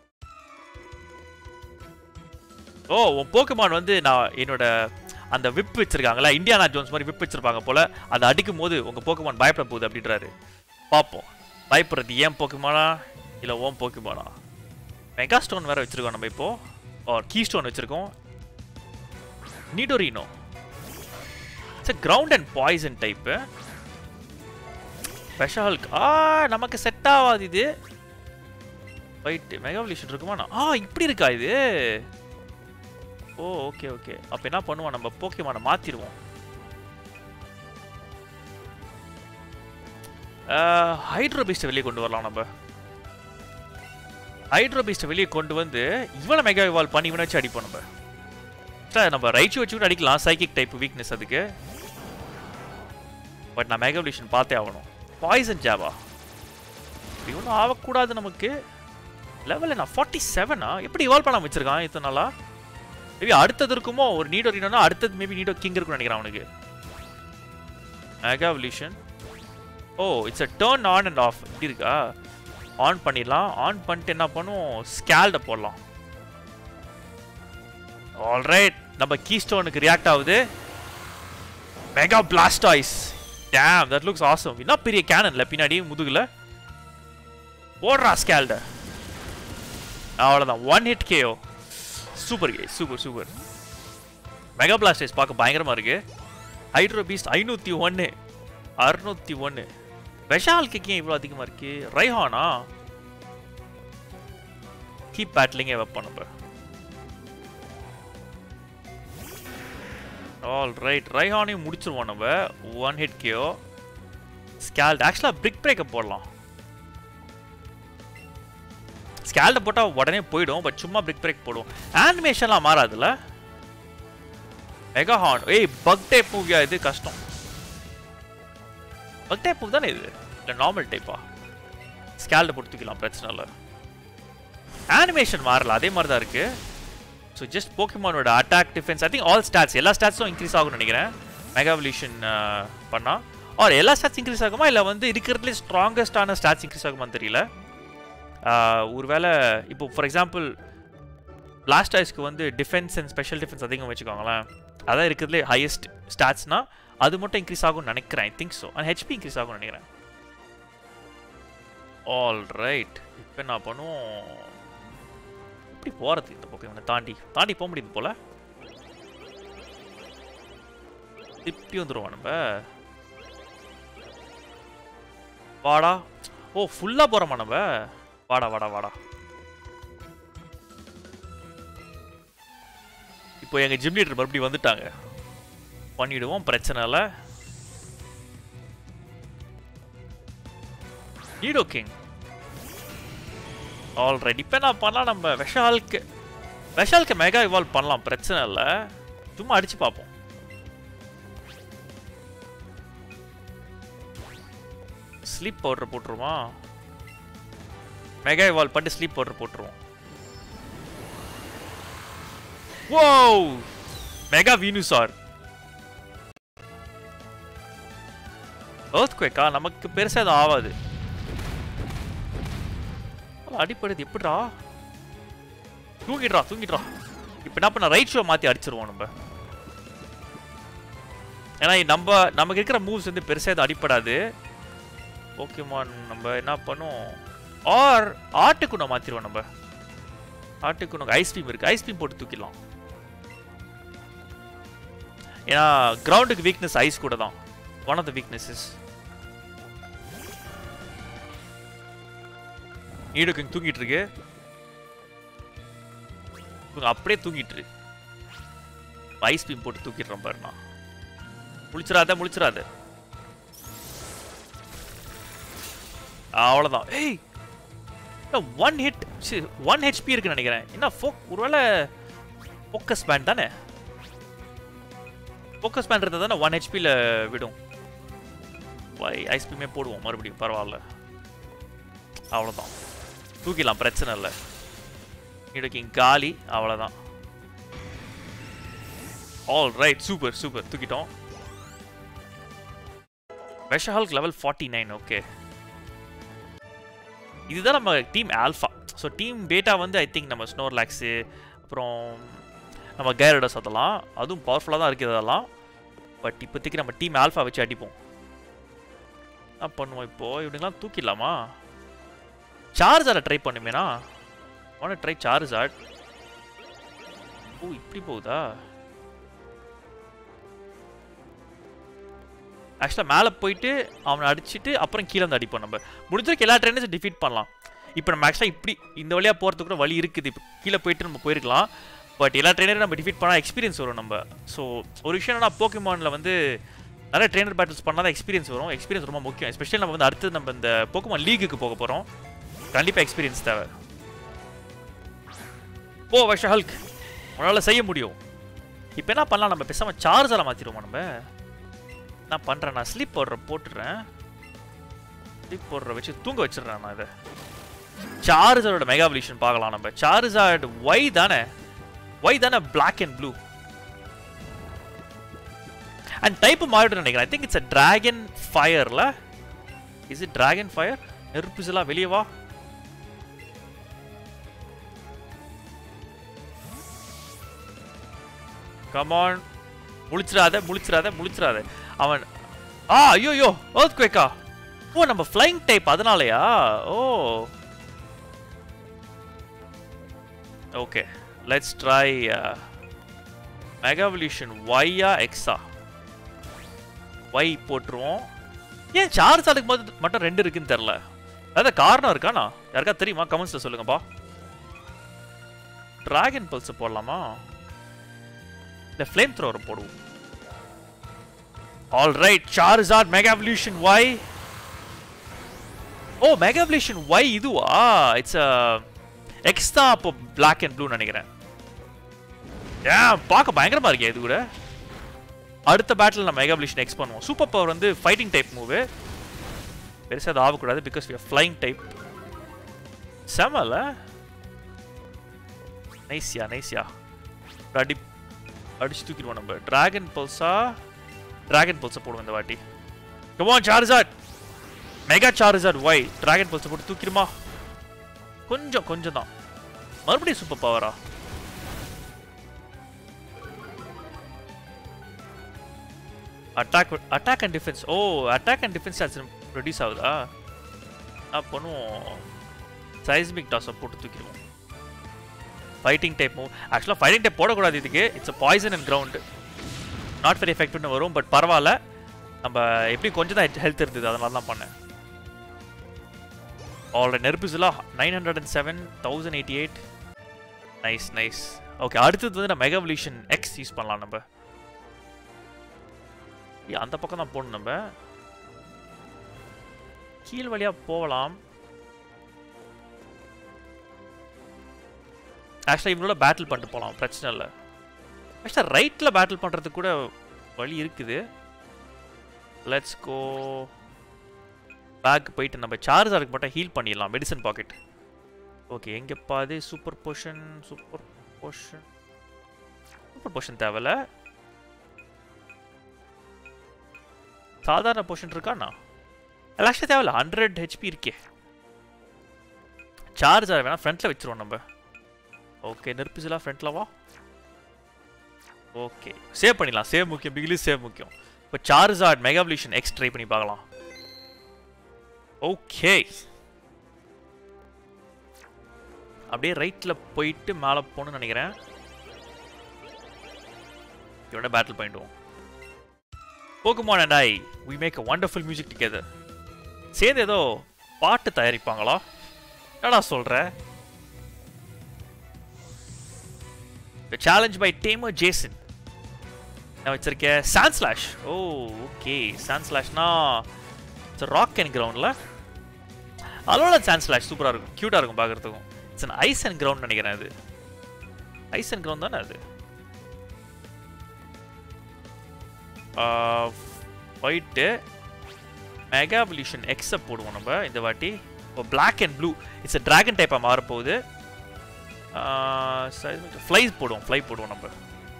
ஓ உன் போக்குமான் வந்து நான் என்னோட அந்த விப் வச்சிருக்காங்களா இந்தியானா ஜோன்ஸ் மாதிரி விப் வச்சிருப்பாங்க போல அதை அடிக்கும் போது உங்க போக்குமான் பயப்பட போகுது அப்படின்றாரு பார்ப்போம் பயப்படுறது ஏன் போக்குமானா இல்லை ஓம் போக்குமானா மெகா ஸ்டோன் வேற வச்சிருக்கோம் நம்ம இப்போ ஆர் கீ ஸ்டோன் வச்சிருக்கோம் Nidorino it's ground and poison type special ஆ நமக்கு செட் ஆகாது இது ரைட் மெகாவலிஷன் இருக்குமா ஆ இப்படி இருக்கா இது ஓ ஓகே ஓகே அப்போ என்ன பண்ணுவோம் நம்ம போக்கியமான மாற்றிடுவோம் ஹைட்ரோ பீஸ்ட்டை வெளியே கொண்டு வரலாம் நம்ம ஹைட்ரோ பீஸ்ட்டை வெளியே கொண்டு வந்து இவனை மெகா இவால்வ் பண்ணி இவனை வச்சு அடிப்போம் நம்ம சார் நம்ம ரைச்சு வச்சு கூட அடிக்கலாம் சைக்கிக் டைப் வீக்னஸ் அதுக்கு பட் நான் மெகாவலிஷன் பார்த்தே ஆகணும் பாய்சன் ஜாவா இப்படி ஒன்றும் ஆகக்கூடாது நமக்கு லெவல் என்ன ஃபார்ட்டி செவனா எப்படி இவால்வ் பண்ணாம வச்சிருக்கான் இத்தனை நாளா மேபி அடுத்தது இருக்குமோ ஒரு நீடோ ரீனோனா அடுத்தது மேபி நீடோ கிங் இருக்கும்னு நினைக்கிறேன் அவனுக்கு mega evolution oh it's a turn on and off இப்படி இருக்கா ஆன் பண்ணிடலாம் ஆன் பண்ணிட்டு என்ன பண்ணுவோம் ஸ்கேல்ட போடலாம் ஆல்ரைட் நம்ம கீ ஸ்டோனுக்கு ரியாக்ட் ஆகுது mega Blastoise damn that looks awesome என்ன பெரிய கேனன்ல பின்னாடி முதுகுல போடுறா ஸ்கேல்ட அவ்வளோதான் ஒன் ஹிட் கேஓ சூப்பர் கே சூப்பர் சூப்பர் மெகா பிளாஸ்டர்ஸ் பார்க்க பயங்கரமா இருக்கு ஹைட்ரோ பீஸ்ட் ஐநூற்றி ஒன்று அறுநூத்தி ஒன்று விஷால் கிக் ஏன் இவ்வளோ அதிகமாக இருக்கு ரைஹானா கீப் பேட்லிங்கே வைப்போம் நம்ம ஆல் ரைட் ரைஹானையும் முடிச்சிருவோம் நம்ம ஒன் ஹிட் கேஓ ஸ்கேல்ட் ஆக்சுவலாக பிரிக் பிரேக்கப் போடலாம் ஸ்கேல்ட போட்டால் உடனே போயிடும் பட் சும்மா பிரிக் பிரேக் போடும் அனிமேஷன்லாம் மாறாதுல்ல மெகா ஹார்ன் ஏய் பக் டைப் மூவியா இது கஷ்டம் பக் டைப் மூவ் தானே இது இல்லை நார்மல் டைப்பா ஸ்கேல்ட போட்டு தூக்கலாம் பிரச்சனை இல்லை அனிமேஷன் மாறல அதே மாதிரி தான் இருக்கு ஸோ ஜஸ்ட் போக்கிமானோட attack defense I think all stats எல்லா ஸ்டாட்ஸும் இன்க்ரீஸ் ஆகும்னு நினைக்கிறேன் மெகாவல்யூஷன் பண்ணா ஆர் எல்லா ஸ்டாட்ஸ் இன்க்ரீஸ் ஆகுமா இல்லை வந்து இருக்கிறதுலே ஸ்ட்ராங்கஸ்டான ஸ்டாட்ஸ் இன்க்ரீஸ் ஆகுமான்னு தெரியல ஆஹ் ஒருவேளை இப்போ ஃபார் எக்ஸாம்பிள் லாஸ்ட் ஐஸ்க்கு வந்து டிஃபென்ஸ் அண்ட் ஸ்பெஷல் டிஃபென்ஸ் அதிகம் வச்சுக்கோங்களேன் அதான் இருக்கிறதுலே ஹையஸ்ட் ஸ்டாட்ஸ்னா அது மட்டும் இன்க்ரீஸ் ஆகும்னு நினைக்கிறேன் I think so and HP increase ஆகும்னு நினைக்கிறேன் ஆல் ரைட் இப்போ என்ன பண்ணுவோம் எப்படி போகிறது இந்த பக்கம் இவனை தாண்டி தாண்டி போக முடியுது போல திருப்பி வந்துருவோம் நம்ம வாடா ஓ ஃபுல்லா போறோமா நம்ம வாடா வாடா வாடா இப்போ எங்க ஜிம் லீடர் மறுபடியும் வந்துட்டாங்க பண்ணிடுவோம் பிரச்சனை இல்லை நீடோ கிங் ஆல்ரைட் இப்போ என்ன பண்ணலாம் நம்ம விஷாலுக்கு விஷாலுக்கு மெகா இவால்வ் பண்ணலாம் பிரச்சனை இல்லை சும்மா அடிச்சு பார்ப்போம் ஸ்லீப் பவுடர் போட்டுருமா மெகா இவால்வ் பண்ணிட்டு ஸ்லீப் பவுடர் போட்டுருவோம் ஓ மெகா வீனுசார் எர்த்குவேக்கா நமக்கு பெருசா எதுவும் ஆகாது அடிப்படுது எப்படிடா தூங்கிடுறா தூங்கிடுறா இப்போ என்ன பண்ண ரைட் ஷோ மாற்றி அடிச்சிருவோம் நம்ம ஏன்னா நம்ம நமக்கு இருக்கிற மூவ்ஸ் வந்து பெருசாக எதுவும் அடிப்படாது ஓகேமான் நம்ம என்ன பண்ணுவோம் ஆர் ஆட்டுக்குண்ணை மாற்றிடுவோம் நம்ம ஆட்டுக்குண்ணு ஐஸ் பீம் இருக்கு ஐஸ் பீம் போட்டு தூக்கிடலாம் ஏன்னா கிரவுண்டுக்கு வீக்னஸ் ஐஸ் கூட தான் ஒன் ஆஃப் த வீக்னஸஸ் ஈடுக்கு தூங்கிட்டு இருக்கு இவங்க அப்படியே தூங்கிட்டு இருக்கு ஐஸ் பீம் போட்டு தூக்கிடுறோம் பாருண்ணா முழிச்சிடாத முழிச்சிடாத அவ்வளோதான் ஏய் ஒன் ஹிட் ஒன் ஹெச்பி இருக்குன்னு நினைக்கிறேன் என்ன ஃபோக் ஒருவேளை ஃபோக்கஸ் பேண்ட் தானே ஃபோக்கஸ் பேண்ட் இருந்தால் தானே ஒன் ஹெச்பியில் விடும் ஐஸ் பீமே போடுவோம் மறுபடியும் பரவாயில்ல அவ்வளோதான் தூக்கிடலாம் பிரச்சனை இல்லை இன்னைக்கு காலி அவ்வளோதான் ஆல் ரைட் சூப்பர் சூப்பர் தூக்கிட்டோம் வெஷஹால்க் லெவல் ஃபார்ட்டி நைன் ஓகே இதுதான் நம்ம team alpha so team beta வந்து ஐ திங்க் நம்ம ஸ்னோர்லாக்ஸு அப்புறம் நம்ம கேரடஸ் அதெல்லாம் அதுவும் பவர்ஃபுல்லாக தான் இருக்குது அதெல்லாம் பட் இப்போதைக்கு நம்ம டீம் ஆல்ஃபா வச்சு அடிப்போம் என்ன பண்ணுவோம் இப்போது இவனுங்களாம் தூக்கிடலாமா சார்ஜரை ட்ரை பண்ணுமேனா வான ட்ரை சார்ஜாட் ஓ இப்படி போகுதா ஆக்சுவலாக மேலே போயிட்டு அவனை அடிச்சுட்டு அப்புறம் கீழே வந்து அடிப்போம் நம்ம முடிஞ்சிருக்கு எல்லா ட்ரெயினஸும் டிஃபீட் பண்ணலாம் இப்போ நம்ம ஆக்சுவலாக இப்படி இந்த வழியாக போகிறதுக்கு கூட வழி இருக்குது இப்போ கீழே போயிட்டு நம்ம போயிருக்கலாம் பட் எல்லா ட்ரெயினரையும் நம்ம டிஃபீட் பண்ணால் எக்ஸ்பீரியன்ஸ் வரும் நம்ம ஸோ ஒரு விஷயம் என்னன்னா போக்கிமானில் வந்து நிறைய ட்ரெயினர் பேட்டில்ஸ் பண்ணால் தான் எக்ஸ்பீரியன்ஸ் வரும் எக்ஸ்பீரியன்ஸ் ரொம்ப முக்கியம் எஸ்பெஷலி நம்ம வந்து அடுத்தது நம்ம இந்த போக்குமான் லீகுக்கு போக போகிறோம் கண்டிப்பாக எக்ஸ்பீரியன்ஸ் தேவை போ வருஷ ஹல்க் உன்னால் செய்ய முடியும் இப்போ என்ன பண்ணலாம் நம்ம பேசாமல் சார்ஜரை மாற்றிடுவோம் நம்ம நான் பண்ணுறேன் நான் ஸ்லீப் பவுடரை போட்டுடுறேன் ஸ்லீப் பவுடரை வச்சு தூங்க வச்சிடுறேன் நான் இதை சார்ஜரோட மெகாவல்யூஷன் பார்க்கலாம் நம்ம சார்ஜார்டு ஒய் தானே ஒய் தானே black and blue and type மாறிடும் நினைக்கிறேன் I think it's a dragon ஃபயர்ல இஸ் இட் டிராகன் ஃபயர் நெருப்பு எல்லாம் வெளியே வா கமான் முழிச்சிடாத முழிச்சிடாத முழிச்சிடாத அவன் ஆ ஐயோ ஐயோ ஏர்த் குவேக்கா ஓ நம்ம ஃப்ளைங் டைப் அதனாலயா oh okay let's try mega evolution ஒய்யா எக்ஸா ஒய் போட்டுருவோம் ஏன் சார்ஜ் அதுக்கு போது மட்டும் ரெண்டு இருக்குன்னு தெரில அதான் காரணம் இருக்காண்ணா யாருக்கா தெரியுமா கமெண்ட்ஸில் சொல்லுங்கப்பா டிராகன் பல்ஸ் போடலாமா இல்லை ஃப்ளேம் த்ரோவர் போடுவோம் all right Charizard mega evolution Y oh mega evolution Y இதுவா இட்ஸ் எக்ஸ் தான் அப்போ பிளாக் அண்ட் ப்ளூ நினைக்கிறேன் ஏன் பார்க்க பயங்கரமா இருக்கே இது கூட அடுத்த பேட்டில் நம்ம மெகாவல்யூஷன் எக்ஸ் பண்ணுவோம் சூப்பர் பவர் வந்து ஃபைட்டிங் டைப் மூவு பெருசாக அது ஆகக்கூடாது பிகாஸ் வி ஃப்ளைங் டைப் செமல நைஸ்யா நைஸ்யா அடி அடிச்சு தூக்கிடுவோம் நம்ம டிராகன் பல்ஸா டிராகன் பல்ஸை போடுவோம் இந்த வாட்டி come on Charizard mega Charizard Y dragon பல்ஸை போட்டு தூக்கிடுமா கொஞ்சம் கொஞ்சம் தான் மறுபடியும் சூப்பர் பவரா attack attack and defense oh attack and defense ஆச்சு ப்ரொடியூஸ் ஆகுதா நான் பண்ணுவோம் சைஸ்மிக் டாஸை போட்டு தூக்கிடுவோம் ஃபைட்டிங் டைப் மூவ் ஆக்சுவலாக ஃபைட்டிங் டைப் போடக்கூடாது இதுக்கு it's a poison and ground not very எஃபெக்டிவ்னு வரும் பட் பரவாயில்ல நம்ம எப்படி கொஞ்சம் தான் ஹெல்த் இருந்தது அதனால தான் பண்ணேன் ஆல்ரெடி நெருப்புஸ்லா nine hundred and seven thousand eighty eight nice nice okay அடுத்தது வந்து நம்ம மெகாவல்யூஷன் எக்ஸ் யூஸ் பண்ணலாம் நம்ம ஏ, அந்த பக்கம் தான் போகணும் நம்ம கீழ் வழியா போகலாம் ஆக்சுவலாக இவங்களோட பேட்டில் பண்ணிட்டு போகலாம் பிரச்சனை இல்லை ஆக்சுவலாக ரைட்டில் பேட்டில் பண்ணுறதுக்கு கூட வழி இருக்குது லெட்ஸ் கோ பேக் போயிட்டு நம்ம சார்ஜருக்கு மட்டும் ஹீல் பண்ணிடலாம் மெடிசன் பாக்கெட் ஓகே எங்கே பாது super potion super potion super potion தேவையில்ல சாதாரண போஷன் இருக்காண்ணா ஆக்சுவலி தேவையில்ல ஹண்ட்ரட் ஹெச்பி இருக்கே சார்ஜர் வேணா ஃப்ரண்ட்டில் வச்சிருவோம் நம்ம ஓகே நெருப்பிசலாம் ஃப்ரண்ட்டில் வா ஓகே சேவ் பண்ணிடலாம் சேவ் முக்கியம் பிகிலி சேவ் முக்கியம் இப்போ சார்ஜார்ட் மெகாவல்யூஷன் எக்ஸ் ட்ரை பண்ணி பார்க்கலாம் ஓகே அப்படியே ரைட்டில் போயிட்டு மேலே போகணும்னு நினைக்கிறேன் இவனோட பேட்டில் பண்ணிடுவோம் Pokemon and I we make a wonderful music together சேர்ந்து ஏதோ பாட்டு தயாரிப்பாங்களா என்னடா சொல்ற சேலஞ்ச் பை டேமர் ஜேசன் நான் வச்சிருக்கேன் சான்ஸ்லாஷ் ஓ ஓகே சான்ஸ்லாஷ்னா இட்ஸ் ராக் அண்ட் கிரவுண்டில் அதோட சான்ஸ்லாஷ் சூப்பராக இருக்கும் க்யூட்டாக இருக்கும் பார்க்குறதுக்கும் it's an ice and ground நினைக்கிறேன் அது ஐஸ் அண்ட் கிரவுண்ட் தானே அது ஒயிட்டு மெகாவல்யூஷன் எக்ஸை போடுவோம் நம்ம இந்த வாட்டி இப்போ black and blue it's dragon டைப்பாக மாறப்போகுது ஃப்ளைஸ் போடுவோம் ஃப்ளை போடுவோம் நம்ம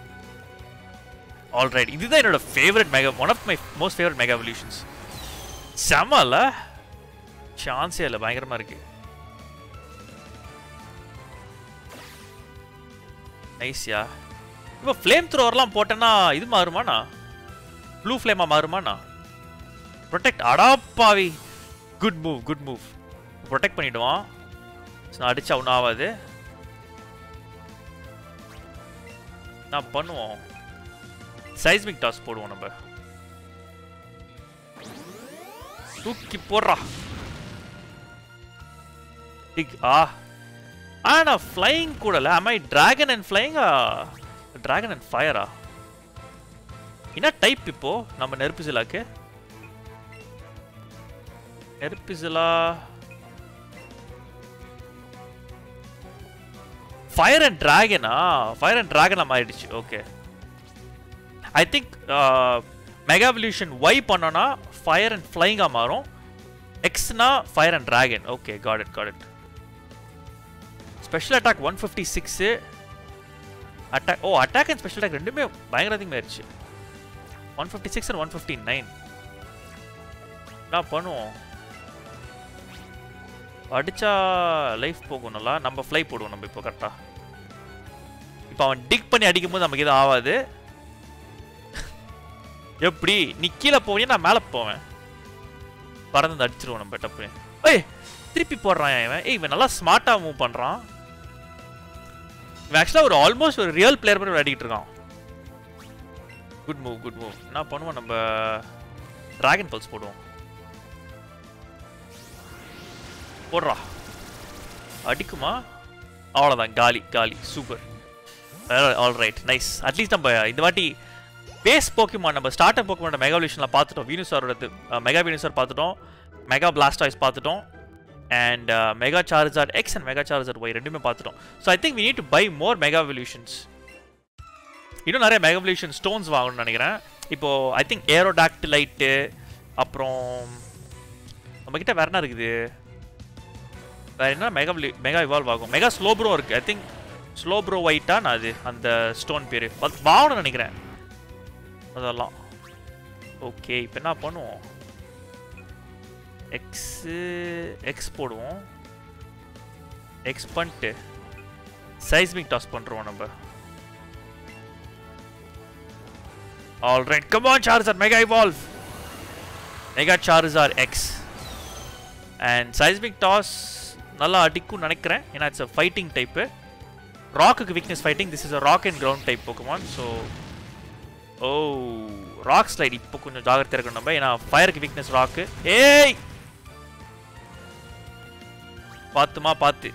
ஆல்ரைட் இதுதான் என்னோட favourite mega one of my most favourite mega evolutions செம்மல சான்ஸே இல்லை பயங்கரமாக இருக்கு நைஸ்யா இப்போ ஃப்ளேம் த்ரோவர்லாம் போட்டேன்னா இது மாறுமாண்ணா ப்ளூ ஃப்ளேமாக மாறுமாண்ணா ப்ரொடெக்ட் அடாப்பாவி good move good move protect பண்ணிடுவான் நான் அடிச்சா ஒன்றும் ஆகாது நான் பண்ணுவோம் சைஸ்மிக் டாஸ் போடுவோம் நம்ம தூக்கி போடுறா டிக் ஆ ஆனா ஃப்ளைங் கூடல am I டிராகன் அண்ட் ஃப்ளைங்கா டிராகன் அண்ட் ஃபயரா என்ன டைப் இப்போ நம்ம நெருப்புசிலாக்கு நெருப்புசிலா ஃபயர் அண்ட் டிராகனா ஃபயர் அண்ட் டிராகனா மாறிடுச்சு okay I think mega evolution Y பண்ணோன்னா ஃபயர் அண்ட் ஃப்ளைங்காக மாறும் எக்ஸ்னா fire and dragon okay got it got it special attack one fifty six attack oh attack and special attack ரெண்டுமே பயங்கர அதிகமாகிடுச்சு one fifty six and one fifty nine என்ன பண்ணுவோம் அடிச்சா லைஃப் போகும் நல்லா நம்ம ஃப்ளை போடுவோம் நம்ம இப்போ கரெக்டாக இப்போ அவன் டிக் பண்ணி அடிக்கும்போது நமக்கு எதுவும் ஆகாது எப்படி நீ கீழே போவியா நான் மேலே போவேன் பறந்து வந்து அடிச்சிருவோம் நம்ம டப்பு ஏய் திருப்பி போடுறான் இவன் ஏய் இவன் நல்லா ஸ்மார்ட்டாக மூவ் பண்ணுறான் இவன் ஆக்சுவலாக ஒரு ஆல்மோஸ்ட் ஒரு ரியல் பிளேயர் மாதிரி விளையாடிட்டு இருக்கான் குட் மூவ் குட் மூவ் என்ன பண்ணுவோம் நம்ம டிராகன் பல்ஸ் போடுவோம் போடுறா அடிக்குமா அவ்வளோதான் காலி காலி super all right nice at least நம்ம இந்த வாட்டி பேஸ் போக்கிமான் நம்ம ஸ்டார்ட் அப் போக்கிமான் மெகாவல்யூஷனில் பார்த்துட்டோம் வீனுசாரோட மெகா வீனுசார் பார்த்துட்டோம் மெகா பிளாஸ்டாய்ஸ் பார்த்துட்டோம் and mega Charizard X and mega Charizard Y ரெண்டுமே பார்த்துட்டோம் so I think we need to buy more mega evolutions இன்னும் நிறைய மெகாவல்யூஷன் ஸ்டோன்ஸ் வாங்கணும்னு நினைக்கிறேன் இப்போது ஐ திங்க் ஏரோடாக்டிலைட்டு அப்புறம் நம்மக்கிட்ட வேற என்ன இருக்குது வேற என்ன மெகா மெகா இவால்வ் ஆகும் மெகா ஸ்லோப்ரோ இருக்கு ஐ திங்க் ஸ்லோப்ரோ ஒயிட்டா நான் அது அந்த ஸ்டோன் பேர் வாங்கணும்னு நினைக்கிறேன் அதெல்லாம் ஓகே இப்போ என்ன பண்ணுவோம் எக்ஸு எக்ஸ் போடுவோம் எக்ஸ் பண்ணிட்டு சைஸ்மிக் டாஸ் பண்ணுறோம் நம்ம all right come on Charizard mega evolve mega Charizard X and seismic toss நல்லா அடிக்கும்னு நினைக்கிறேன் ஏன்னா இட்ஸ் அ ஃபைட்டிங் டைப்பு ராக்குக்கு weakness fighting this is a rock and ground type Pokemon so oh rock slide இப்போ கொஞ்சம் ஜாகிரதையா இருக்கணும் நம்ம ஏன்னா ஃபயருக்கு வீக்னஸ் ராக்கு ஏய் பார்த்துமா பார்த்து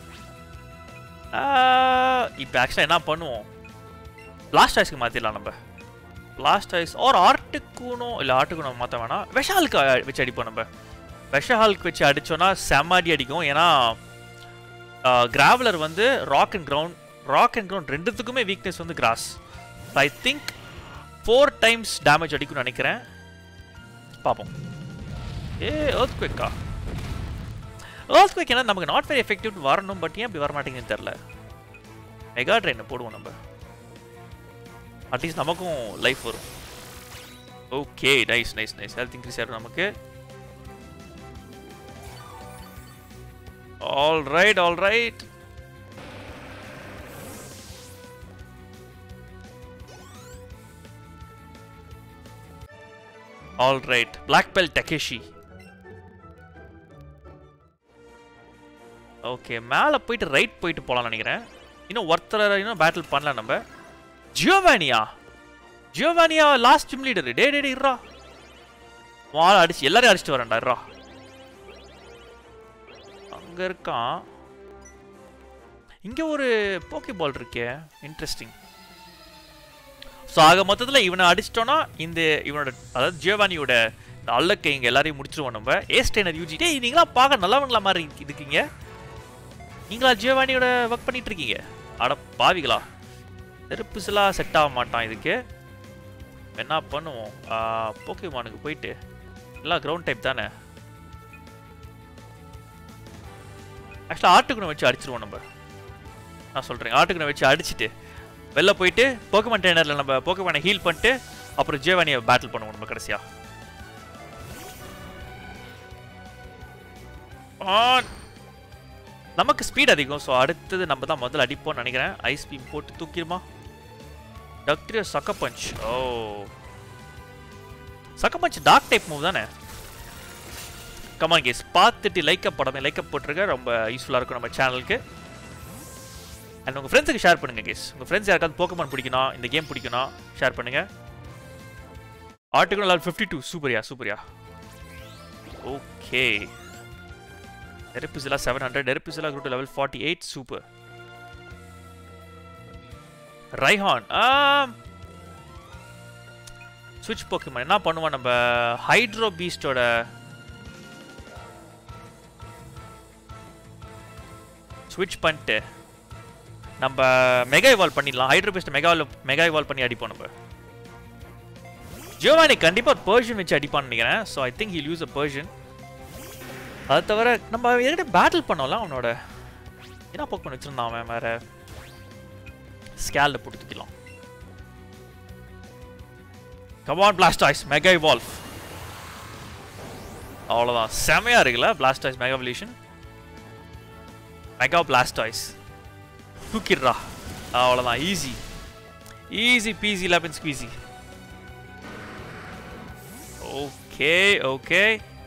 இப்போ ஆக்சுவலாக என்ன பண்ணுவோம் லாஸ்ட் ஐஸ்க்கு மாற்றிடலாம் நம்ம லாஸ்ட் ஐஸ் ஒரு ஆர்ட்டுக்குனோ இல்லை ஆர்ட்டுக்குனோ மாற்ற வேணாம் விஷாலுக்கு வச்சு அடிப்போம் நம்ம விஷஹாலுக்கு வச்சு அடிச்சோன்னா செம்ம அடி அடிக்கும் ஏன்னா கிராவலர் வந்து rock and ground rock and ground ரெண்டுத்துக்குமே வீக்னஸ் வந்து grass I think four times damage அடிக்கும்னு நினைக்கிறேன் பார்ப்போம் ஏ ஏர்த் குவிக்கா ஏர்த் குவிக் என்ன நமக்கு நாட் வெரி எஃபெக்டிவ் வரணும் பட் ஏன் இப்படி வர மாட்டேங்குதுன்னு தெரில மெகா ட்ரெயினை போடுவோம் நம்ம அட்லீஸ்ட் நமக்கும் லைஃப் வரும் okay nice nice nice health increase ஆகிடும் நமக்கு all right all right all right black belt டெகேஷி ஓகே மேலே போயிட்டு ரைட் போயிட்டு போகலாம்னு நினைக்கிறேன் இன்னும் ஒருத்தர் இன்னும் பேட்டில் பண்ணல நம்ம ஜியோவானியா ஜியோவானியா லாஸ்ட் ஜிம் லீடர் டே டே டே இருறா வாழ அடிச்சு எல்லாரையும் அடிச்சுட்டு வரேன்டா இருறா அங்க இருக்கான் இங்க ஒரு போக்கி பால் இருக்கே இன்ட்ரெஸ்டிங் ஸோ ஆக மொத்தத்தில் இவனை அடிச்சிட்டோன்னா இந்த இவனோட அதாவது ஜியோவானியோட இந்த அல்லக்கை இங்கே எல்லாரையும் முடிச்சிருவோம் நம்ம ஏ ஸ்டெய்னர் யூஜி டேய் நீங்களா பார்க்க நல்லவங்களா மாதிரி இருக்கு- இருக்கீங்க நீங்களா ஜியோவானியோட ஒர்க் பண்ணிட்டு இருக்கீங்க அட பாவிகளா நெருப்புசெல்லாம் செட் ஆக மாட்டான் இதுக்கு என்ன பண்ணுவோம் போக்கிமானுக்கு போயிட்டு எல்லாம் கிரவுண்ட் டைப் தானே ஆக்சுவலாக ஆட்டுக்குனை வச்சு அடிச்சிருவோம் நம்ம நான் சொல்கிறேன் ஆட்டுக்குனை வச்சு அடிச்சுட்டு வெளில போயிட்டு போக்கமான் ட்ரைனரில் நம்ம போக்கமானை ஹீல் பண்ணிட்டு அப்புறம் ஜேவானியை பேட்டில் பண்ணுவோம் நம்ம கடைசியா ஆன் நமக்கு ஸ்பீட் அதிகம் ஸோ அடுத்தது நம்ம தான் முதல்ல அடிப்போம்னு நினைக்கிறேன் ஐஸ் பீம் போட்டு தூக்கிடுமா டக்டியோ சக்க punch oh sucker punch dark type move தானே கமான் கேஸ் பார்த்துட்டு லைக்கப் படமே லைக்கப் போட்டிருக்க ரொம்ப யூஸ்ஃபுல்லாக இருக்கும் நம்ம சேனலுக்கு அண்ட் உங்கள் ஃப்ரெண்ட்ஸுக்கு ஷேர் பண்ணுங்க கேஸ் உங்கள் ஃப்ரெண்ட்ஸ் யாருக்காவது போக்கமான் பிடிக்கணும் இந்த கேம் பிடிக்கணும் ஷேர் பண்ணுங்க ஆர்டிகல் லெவல் ஃபிஃப்டி டூ சூப்பரியா சூப்பரியா ஓகே நெருப்பிசிலா செவன் ஹண்ட்ரட் நெருப்பிசிலா குரூட் லெவல் ஃபார்ட்டி எயிட் சூப்பர் ரைஹான் சுவிட்ச் போக்குமான் என்ன பண்ணுவோம் நம்ம ஹைட்ரோ பீஸ்டோட ஸ்விட்ச் பண்ணிட்டு நம்ம மெகா இவால்வ் பண்ணிடலாம் hydro beast mega mega evolve பண்ணி அடிப்போம் நம்ம ஜியோவானி கண்டிப்பாக பர்ஷன் வச்சு அடிப்பான்னு நினைக்கிறேன் so I think he'll use a Persian அது தவிர நம்ம ஏற்கனவே பேட்டில் பண்ணோம்ல அவனோட என்ன போக் பண்ணி வச்சிருந்தான் அவன் வேற ஸ்கேலில் போட்டு தூக்கிடலாம் கமான் பிளாஸ்டாய்ஸ் மெகா இவால்வ் அவ்வளோதான் செமையா இருக்குல்ல Blastoise mega evolution mega Blastoise தூக்கிடுறா அவ்வளோதான் easy easy peasy lemon squeezy okay okay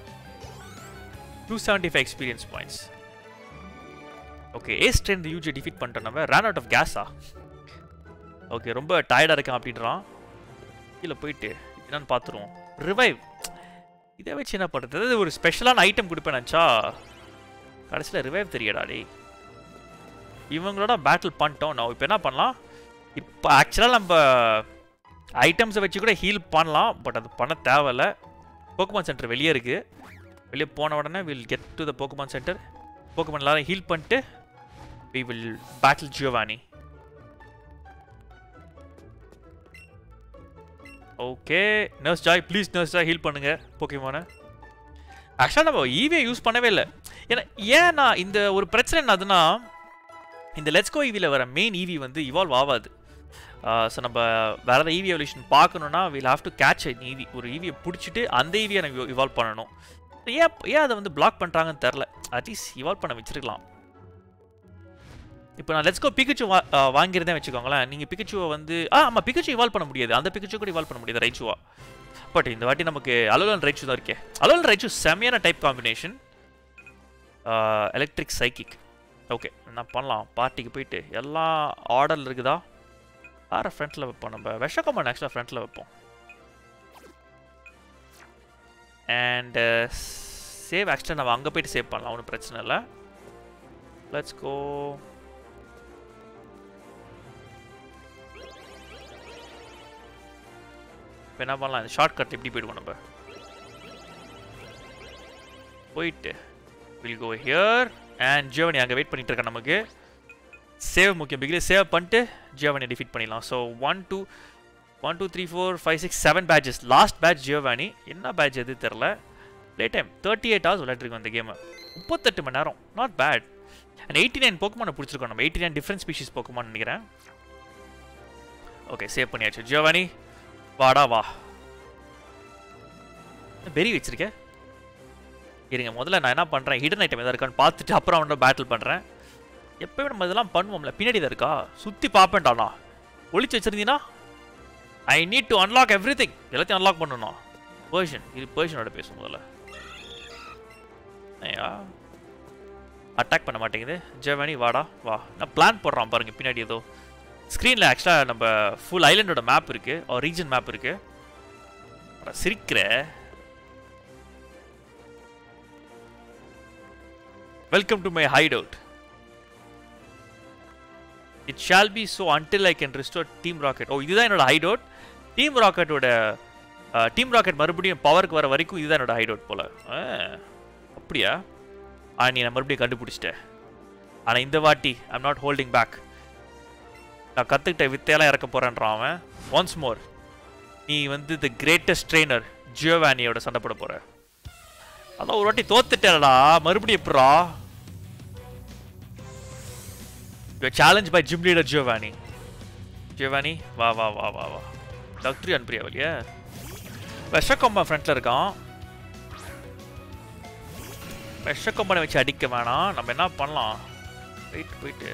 two seventy five experience points okay ஏ ஸ்ட்ரெயின் யூஜி டிஃபீட் பண்ணிட்டோம் நம்ம ரன் அவுட் ஆஃப் கேஸா ஓகே ரொம்ப டயர்டாக இருக்கேன் அப்படின்றான் கீழே போயிட்டு என்னன்னு பார்த்துருவோம் ரிவைவ் இதை வச்சு என்ன பண்ணுறது அதாவது ஒரு ஸ்பெஷலான ஐட்டம் கொடுப்பேன் நினச்சா கடைசியில் ரிவைவ் தெரியடா டேய் இவங்களோட பேட்டில் பண்ணிட்டோம் நான் இப்போ என்ன பண்ணலாம் இப்போ ஆக்சுவலாக நம்ம ஐட்டம்ஸை வச்சு கூட ஹீல் பண்ணலாம் பட் அது பண்ண தேவையில்ல போக்குமான் சென்டர் வெளியே இருக்குது வெளியே போன உடனே we'll get to the Pokemon centre Pokemon எல்லாரும் ஹீல் பண்ணிட்டு we will battle Giovanni okay nurse Joy please nurse Joy heal பண்ணுங்க போக்கிமானை ஆக்சுவலாக நம்ம ஈவியை யூஸ் பண்ணவே இல்லை ஏன்னா ஏன்னா இந்த ஒரு பிரச்சனை என்னதுன்னா இந்த லெட்ஸ்கோ ஈவியில் வர மெயின் ஈவி வந்து இவால்வ் ஆகாது ஸோ நம்ம வேற ஏதாவது ஈவி எவல்யூஷன் பார்க்கணுன்னா we'll have to catch a Eevee ஒரு ஈவியை பிடிச்சிட்டு அந்த ஈவியை நம்ம இவால்வ் பண்ணணும் ஏன் ஏன் அதை வந்து பிளாக் பண்ணுறாங்கன்னு தெரில அட்லீஸ்ட் இவால்வ் பண்ண வச்சிருக்கலாம் இப்போ நான் லெட்ஸ்கோ பிகச்சு வா அஹ் வாங்கியிருந்தேன் வச்சுக்கோங்களேன் நீங்கள் பிகச்சுவை வந்து ஆ ஆமாம் பிகச்சு இவால்வ் பண்ண முடியாது அந்த பிகச்சு கூட இவால்வ் பண்ண முடியாது ரைச்சுவா பட் இந்த வாட்டி நமக்கு அலோலன் ரைச்சு தான் இருக்கே அலோலன் ரைச்சு செம்மையான type combination electric psychic okay என்ன பண்ணலாம் பார்ட்டிக்கு போயிட்டு எல்லாம் ஆர்டரில் இருக்குதா யாரை ஃப்ரண்ட்டில் வைப்போம் நம்ம விஷக்கம்மன் ஆக்சுவலாக ஃப்ரண்ட்டில் வைப்போம் அண்ட் சேவ் ஆக்சுவலாக நம்ம அங்கே போயிட்டு சேவ் பண்ணலாம் ஒன்றும் பிரச்சனை இல்லை லெட்ஸ் கோ இப்போ என்ன பண்ணலாம் இந்த ஷார்ட் கட் எப்படி போயிடுவோம் நம்ம போயிட்டு we'll go here and Giovanni அங்கே வெயிட் பண்ணிட்டு இருக்கேன் நமக்கு சேவ் முக்கியம் பிகிலே சேவ் பண்ணிட்டு ஜியோவானி டிஃபீட் பண்ணிடலாம் so one two one two three four five six seven badges last badge Giovanni என்ன பேட்ச் எது தெரில play time thirty eight hours விளையாட்டுருக்கோம் அந்த கேமை முப்பத்தெட்டு மணி நேரம் not bad and eighty nine போக்குமான பிடிச்சிருக்கோம் நம்ம எயிட்டி நைன் டிஃப்ரெண்ட் ஸ்பீஷிஸ் போக்குமான்னு நினைக்கிறேன் ஓகே சேவ் பண்ணியாச்சு ஜியோவானி வாடா வா பெரி வச்சிருக்கேன் இருங்க முதல்ல நான் என்ன பண்ணுறேன் ஹிடன் ஐட்டம் எதாவது இருக்கான்னு பார்த்துட்டு அப்புறம் அவனோட பேட்டில் பண்ணுறேன் எப்போயும் நம்ம இதெல்லாம் பண்ணுவோம்ல பின்னாடி தான் இருக்கா சுற்றி பார்ப்பேன்டாண்ணா ஒளிச்சு வச்சிருந்தீங்கன்னா I need to unlock everything எல்லாத்தையும் அன்லாக் பண்ணணும் பேர்ஷன் இது பேர்ஷனோட பேசும் முதல்ல ஐயா அட்டாக் பண்ண மாட்டேங்குது ஜெவனி வாடா வா நான் பிளான் போடுறான் பாருங்க பின்னாடி ஏதோ ஸ்க்ரீனில் ஆக்சுவலாக நம்ம ஃபுல் ஐலண்டோட மேப் இருக்குது ஒரு ரீஜன் மேப் இருக்குது சிரிக்கிற welcome to my hideout it shall be so until I can restore team Rocket oh இதுதான் என்னோட ஹைட் அவுட் டீம் ராக்கெட்டோட டீம் ராக்கெட் மறுபடியும் பவருக்கு வர வரைக்கும் இதுதான் என்னோட ஹைட் அவுட் போல ஆ, அப்படியா ஆ நீ நான் மறுபடியும் கண்டுபிடிச்சிட்ட ஆனால் இந்த வாட்டி ஐம் நாட் ஹோல்டிங் பேக் நான் கற்றுக்கிட்ட வித்தையெல்லாம் இறக்க போகிறேன்றான் அவன் ஒன்ஸ் மோர் நீ வந்து த கிரேட்டஸ்ட் ட்ரெயினர் ஜியோவானியோட சண்டை போட போற அதான் ஒரு வாட்டி தோத்துட்டேடா மறுபடியும் எப்படா challenge by gym leader Giovanni Giovanni வா வா வா வா வா டாக்டர் அனுப்பியா வழியா விஷக்கொம்பன் ஃப்ரண்ட்ல இருக்கான் விஷக்கொம்பனை வச்சு அடிக்க வேணாம் நம்ம என்ன பண்ணலாம் போயிட்டு போயிட்டு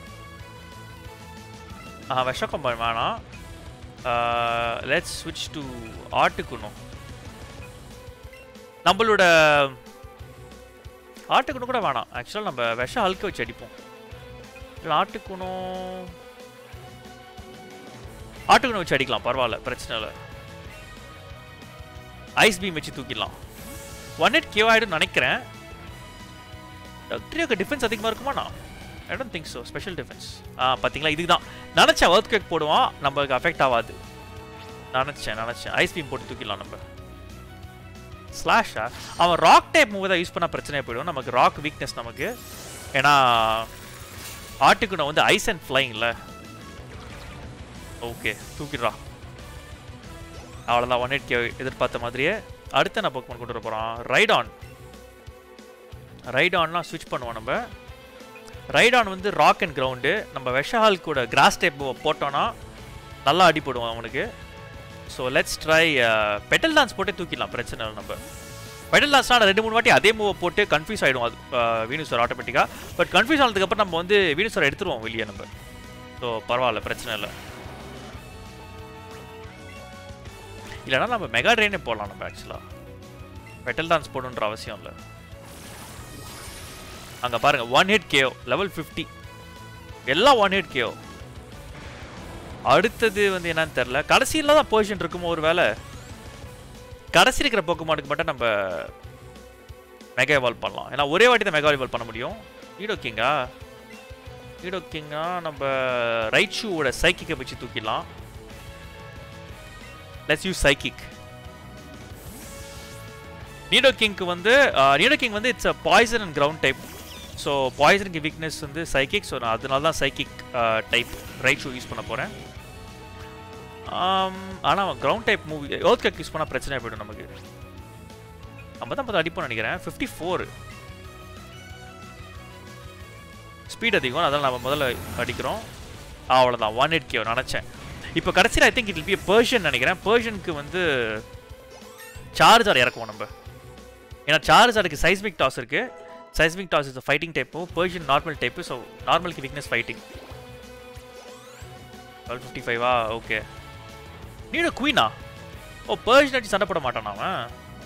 ஆ விஷக்கொம்பன் வேணாம் லெட்ஸ் ஸ்விட்ச் டு ஆட்டுக்குணும் நம்மளோட ஆட்டுக்குணும் கூட வேணாம் ஆக்சுவலாக நம்ம விஷ அழுக்க வச்சு அடிப்போம் இல்லை ஆட்டுக்குணும் ஆட்டுக்குணும் வச்சு அடிக்கலாம் பரவாயில்ல பிரச்சனை இல்லை ஐஸ் பீம் வச்சு தூக்கிடலாம் ஒன் எயிட் கேவ் ஆகிடும் நினைக்கிறேன் டாக்டரியோக்கு டிஃபென்ஸ் அதிகமாக இருக்குமாண்ணா I don't think so special defence ஆ பார்த்தீங்களா இதுக்கு தான் நினச்சேன் ஒர்க் கேக் போடுவான் நம்மளுக்கு அஃபெக்ட் ஆகாது நினச்சேன் நினச்சேன் ஐஸ் பீம் போட்டு தூக்கிடலாம் நம்ம ஸ்லாஷா அவன் ராக் டைப் மூவ் தான் யூஸ் பண்ணால் பிரச்சனையாக போயிடும் நமக்கு ராக் வீக்னஸ் நமக்கு ஏன்னா ஆட்டுக்கு நான் வந்து ஐஸ் அண்ட் ஃப்ளைங்ல ஓகே தூக்கிடுறா அவ்வளோதான் ஒன் எயிட் கே எதிர்பார்த்த மாதிரியே அடுத்து நான் போக்கமன் கொண்டு வர போகிறான் ரைட் ஆன் ரைட் ஆன்லாம் ஸ்விட்ச் பண்ணுவோம் நம்ம ரைட் ஆன் வந்து ராக் அண்ட் கிரவுண்டு நம்ம விஷஹால் கூட கிராஸ் டைப் போட்டோன்னா நல்லா அடிப்படுவோம் அவனுக்கு so let's try petal dance போட்டே தூக்கிடலாம் பிரச்சனை இல்லை நம்ம பெடல் டான்ஸ்னால் ரெண்டு மூணு வாட்டி அதே மூவை போட்டு கன்ஃபியூஸ் ஆகிடும் அது வீணுஸ்வர் ஆட்டோமேட்டிக்காக பட் கன்ஃபியூஸ் ஆனதுக்கப்புறம் நம்ம வந்து வீணுஸ்வரை எடுத்துருவோம் வெளியே நம்ம ஸோ பரவாயில்ல பிரச்சனை இல்லை இல்லைனா நம்ம மெகா ட்ரெயினே போடலாம் நம்ம ஆக்சுவலாக பெட்டல் டான்ஸ் போடணுன்ற அவசியம் இல்லை அங்கே பாருங்க one hit KO level fifty எல்லாம் ஒன் ஹிட் கேஓ அடுத்தது வந்து என்னன்னு தெரில கடைசியில் தான் பொசிஷன் இருக்குமோ ஒரு வேலை கடைசி இருக்கிற போக்குமானுக்கு மட்டும் நம்ம மெகா எவால்வ் பண்ணலாம் ஏன்னா ஒரே வாட்டி தான் மெகா எவால்வ் பண்ண முடியும் ஈடோ கிங்கா ஈடோ கிங்கா நம்ம ரைட் ஷூவோட சைக்கிக்கை வச்சு தூக்கிடலாம் லெட்ஸ் யூஸ் சைக்கிக் நீடோ கிங்க்கு வந்து நீடோ கிங் வந்து it's a poison and ground type so பாய்சனுக்கு வீக்னஸ் வந்து சைக்கிக் ஸோ நான் அதனால தான் psychic type Raichu use பண்ண போகிறேன் ஆனால் அவன் ground type move earthquake use பண்ணால் பிரச்சனை போய்டும் நமக்கு நம்ம தான் பார்த்து அடிப்போம் நினைக்கிறேன் ஃபிஃப்டி ஃபோர் ஸ்பீட் அதிகம் அதனால் நம்ம முதல்ல அடிக்கிறோம் அவ்வளோதான் ஒன் எயிட் கே நினச்சேன் இப்போ கடைசியில் I think it be Persian நினைக்கிறேன் பர்ஷனுக்கு வந்து சார்ஜர் இறக்குவோம் நம்ம ஏன்னா சார்ஜருக்கு சைஸ்மிக் டாஸ் இருக்கு சைஸ்மிக் டாஸ் இஸ் ஃபைட்டிங் டைப்பும் பர்ஷன் நார்மல் டைப்பு ஸோ நார்மலுக்கு வீக்னஸ் ஃபைட்டிங் டுவெல் ஃபிஃப்டி ஃபைவா ஓகே நீட குயினா ஓ பர்ஷன் அடி சண்டை போட மாட்டான் அவன்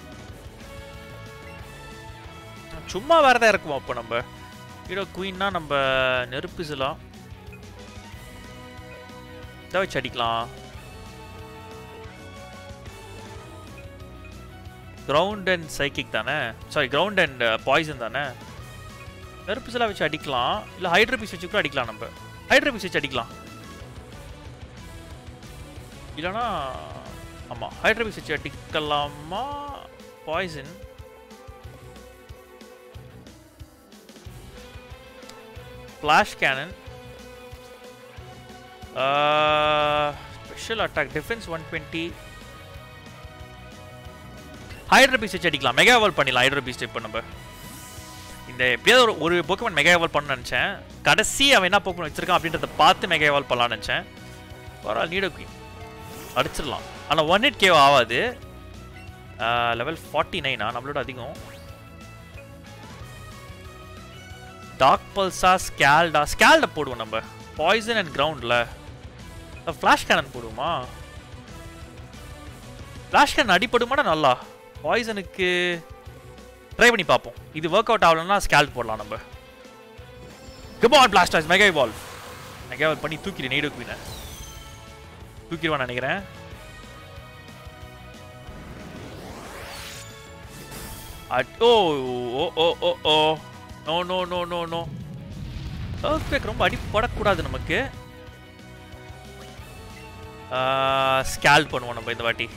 சும்மா வேற தான் இறக்குவோம் அப்போ நம்ம ஹீரோ குயின்னா நம்ம நெருப்பு சிலாம் இதை வச்சு அடிக்கலாம் கிரவுண்ட் அண்ட் சைக்கிக் தானே சாரி கிரவுண்ட் அண்ட் பாய்சன் தானே நெருப்புசெல்லாம் வச்சு அடிக்கலாம் இல்லை ஹைட்ரோபிக்ஸ் வச்சு கூட அடிக்கலாம் நம்ம ஹைட்ரோபிக்ஸ் வச்சு அடிக்கலாம் இல்லைனா ஆமாம் ஹைட்ரோபிக்ஸ் வச்சு அடிக்கலாமா poison flash cannon special attack defence one twenty hydro beast வச்சு அடிக்கலாம் மெகா எவால் பண்ணிடலாம் ஹைட்ரோபீஸ் இப்போ நம்ம இந்த எப்படியாவது ஒரு ஒரு போக்கமன் மெகா எவால் பண்ண நினச்சேன் கடைசி அவன் என்ன போக்கமன் வச்சிருக்கான் அப்படின்றத பார்த்து மெகா எவால் பண்ணலாம்னு நினச்சேன் பரவாயில்ல நீடோ குயின் அடிச்சிடலாம் ஆனால் ஒன் எயிட் கேவ் ஆகாது லெவல் ஃபார்ட்டி நைனா நம்மளோட அதிகம் டாக் பல்ஸா ஸ்கேல்டா ஸ்கேல்ட போடுவோம் நம்ம பாய்சன் அண்ட் கிரவுண்டில் ஃப்ளாஷ் கேனன் போடுவோமா ஃப்ளாஷ் கேனன் அடிப்படுமாடா நல்லா பாய்சனுக்கு ட்ரை பண்ணி பார்ப்போம் இது ஒர்க் அவுட் ஆகலன்னா ஸ்கேல் போடலாம் நம்ம கபான் பிளாஸ்டர்ஸ் மெகா பால் மெகா பால் பண்ணி தூக்கிடு நெய்டு குவீனை தூக்கிடுவான்னு நினைக்கிறேன் அட் oh oh oh oh oh no no no no no earthquake ரொம்ப அடிப்படக்கூடாது நமக்கு ஸ்கேல் பண்ணுவோம் நம்ம இந்த வாட்டி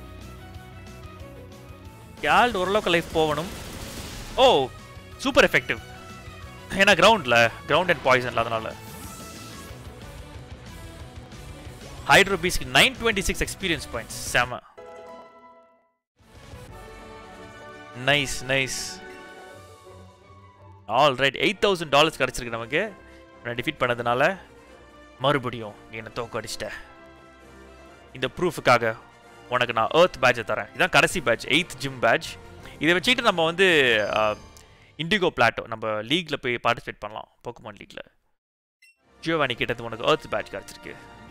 ஸ்கேல்ட் ஓரளவுக்கு லைஃப் போகணும் ஓ சூப்பர் எஃபெக்டிவ் ஏன்னா கிரவுண்டில் கிரவுண்ட் அண்ட் பாய்சன்ல அதனால ஹைட்ரோபீஸ்க்கு nine twenty six experience points செம nice nice all right eight thousand dollars கிடச்சிருக்கு நமக்கு நான் டிஃபீட் பண்ணதுனால மறுபடியும் என்னை தோக்க அடிச்சிட்டேன் இந்த ப்ரூஃபுக்காக உனக்கு நான் ஏர்த் பேட்சை தரேன் இதான் கடைசி பேட்ச் எயித் ஜிம் பேட்ச் இதை வச்சுக்கிட்டு நம்ம வந்து இண்டிகோ பிளாட்டோ நம்ம லீக்ல போய் பார்ட்டிசிபேட் பண்ணலாம் போக்குமான் லீக்ல ஜியோவானி கிட்டது உனக்கு ஏர்த் பேட்ச் கிடச்சிருக்கு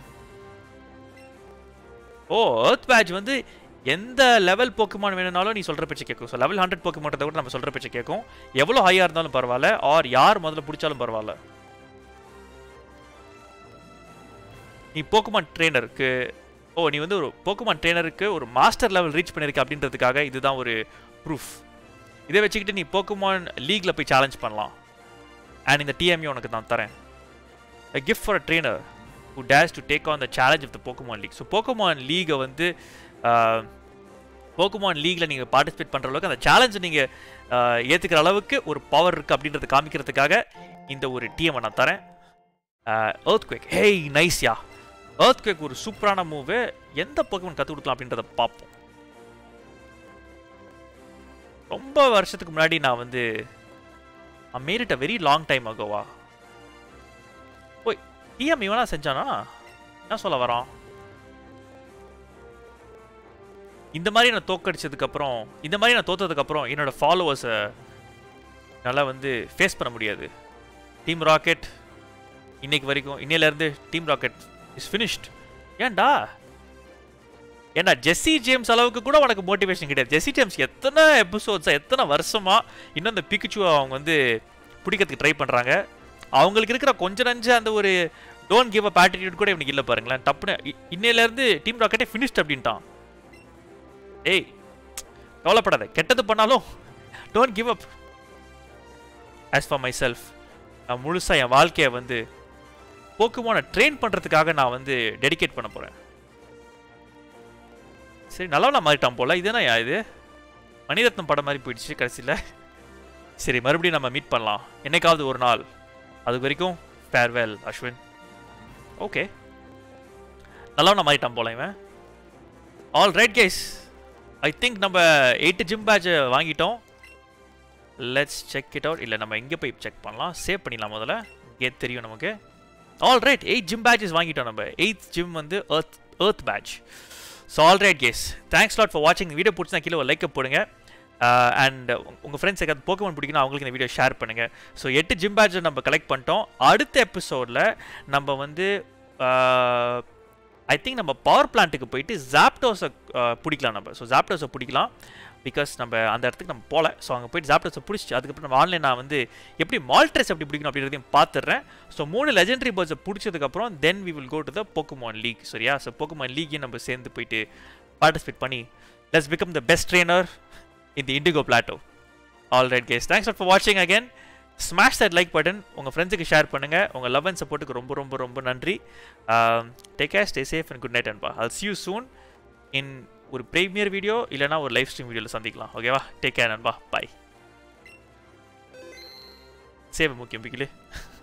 ஓ ஏர்த் பேட்ச் வந்து எந்த லெவல் போக்குமான் வேணும்னாலும் நீ சொல்கிற பேச்சு கேட்கும் ஸோ லெவல் ஹண்ட்ரட் போக்குமானத்தை கூட நம்ம சொல்கிற பேச்சு கேட்கும் எவ்வளோ ஹையாக இருந்தாலும் பரவாயில்ல ஆர் யார் முதல்ல பிடிச்சாலும் பரவாயில்ல நீ போக்குமான் ட்ரெயினருக்கு ஓ நீ வந்து ஒரு போக்குமான் ட்ரெயினருக்கு ஒரு மாஸ்டர் லெவல் ரீச் பண்ணியிருக்க அப்படின்றதுக்காக இதுதான் ஒரு ப்ரூஃப் இதை வச்சுக்கிட்டு நீ போக்குமான் லீக்ல போய் சேலஞ்ச் பண்ணலாம் அண்ட் இந்த டிஎம்ஏ உனக்கு நான் தரேன் a gift for a trainer who dares to take on the challenge of the Pokemon League. So Pokemon லீகை வந்து போக்குமான் லீக்ல நீங்கள் பார்ட்டிசிபேட் பண்ணுற அளவுக்கு அந்த சேலஞ்சை நீங்கள் ஏற்றுக்கிற அளவுக்கு ஒரு பவர் இருக்குது அப்படின்றத காமிக்கிறதுக்காக இந்த ஒரு டிஎம்ஐ நான் தரேன் ஏர்த் குவேக் ஹேய் நைஸ்யா ஏர்த் குவேக் ஒரு சூப்பரான மூவு எந்த போக்குமான் கற்றுக் கொடுக்கலாம் அப்படின்றத பார்ப்போம் ரொம்ப வருஷத்துக்கு முன்னாடி நான் வந்து I made it a very long time ஆகோவா ஓய் டிஎம் இவனா செஞ்சானா என்ன சொல்ல வரான் இந்த மாதிரி நான் தோக்கடிச்சதுக்கப்புறம் இந்த மாதிரி நான் தோத்ததுக்கப்புறம் என்னோட ஃபாலோவர்ஸை நல்லா வந்து ஃபேஸ் பண்ண முடியாது டீம் ராக்கெட் இன்னைக்கு வரைக்கும் இன்னையிலேருந்து டீம் ராக்கெட் இஸ் ஃபினிஷ்ட் ஏன்டா ஏன்னா ஜெஸ்ஸி ஜேம்ஸ் அளவுக்கு கூட உனக்கு மோட்டிவேஷன் கிடையாது ஜெஸ்ஸி ஜேம்ஸ் எத்தனை எபிசோட்ஸா எத்தனை வருஷமா இன்னும் அந்த பிக்குச்சுவை அவங்க வந்து பிடிக்கிறதுக்கு ட்ரை பண்ணுறாங்க அவங்களுக்கு இருக்கிற கொஞ்ச நஞ்ச அந்த ஒரு டோன்ட் கிவ் அப் ஆட்டிடியூட் கூட இவனுக்கு இல்லை பாருங்களேன் டப்புன்னு இ- இன்னையிலேருந்து டீம் ராக்கெட்டே ஃபினிஷ்ட் அப்படின்ட்டான் ஏய் கவலைப்படாத கெட்டது பண்ணாலும் don't give up as far myself நான் முழுசாக என் வாழ்க்கையை வந்து போக்குமான ட்ரெயின் பண்ணுறதுக்காக நான் வந்து டெடிகேட் பண்ண போகிறேன் சரி நல்லவனா மாறிட்டான் போல இது என்ன இது மணிரத்னம் படம் மாதிரி போயிடுச்சு கடைசியில் சரி மறுபடியும் நம்ம மீட் பண்ணலாம் என்னைக்காவது ஒரு நாள் அது வரைக்கும் ஃபேர்வெல் அஸ்வின் ஓகே நல்லவனா மாறிட்டான் போல இவன் all right guys I think நம்ம எயிட்டு ஜிம் பேட்ச் வாங்கிட்டோம் லெட்ஸ் செக் இட் அவுட் இல்லை நம்ம எங்கே போய் செக் பண்ணலாம் சேவ் பண்ணிடலாம் முதல்ல இங்கே தெரியும் நமக்கு all right eight gym badges வாங்கிட்டோம் நம்ம எயித் ஜிம் வந்து earth earth badge so all right guys thanks lot for வாட்சிங் வீடியோ பிடிச்சா கீழே ஒரு லைக்கை போடுங்க அண்ட் உங்கள் ஃப்ரெண்ட்ஸ் எதாவது போக்கமன் பிடிக்கணும் அவங்களுக்கு இந்த வீடியோ ஷேர் பண்ணுங்கள் ஸோ எட்டு ஜிம் பேட்சை நம்ம கலெக்ட் பண்ணிட்டோம் அடுத்த எபிசோடில் நம்ம வந்து ஐ திங்க் நம்ம பவர் பிளான்ட்டுக்கு போயிட்டு ஜாப்டோஸை பிடிக்கலாம் நம்ம ஸோ ஜாப்டோஸை பிடிக்கலாம் பிகாஸ் நம்ம அந்த இடத்துக்கு நம்ம போகல ஸோ அங்கே போயிட்டு ஜாப்டர்ஸை பிடிச்சி அதுக்கப்புறம் நம்ம ஆன்லைன் நான் வந்து எப்படி மால்ட்ரெஸ் எப்படி பிடிக்கணும் அப்படின்றதையும் பார்த்துடுறேன் ஸோ மூணு லெஜெண்டரி பேர்ட்ஸை பிடிச்சதுக்கப்புறம் then we will go to the Pokemon league சரியா ஸோ போக்குமான் லீக்கையும் நம்ம சேர்ந்து போயிட்டு பார்ட்டிசிபேட் பண்ணி let's become the best trainer in the Indigo Plateau all right guys thanks for வாட்சிங் again smash that like button உங்கள் ஃப்ரெண்ட்ஸுக்கு ஷேர் பண்ணுங்கள் உங்கள் லவ் அண்ட் சப்போர்ட்டுக்கு ரொம்ப ரொம்ப ரொம்ப நன்றி take care stay safe and good night அன்பா அல் சி யூ சூன் இன் ஒரு ப்ரீமியர் வீடியோ இல்லைனா ஒரு லைவ் ஸ்ட்ரீம் வீடியோவில் சந்திக்கலாம் ஓகேவா டேக் கேர் நண்பா பாய் சேவை முக்கியம் பிகிலே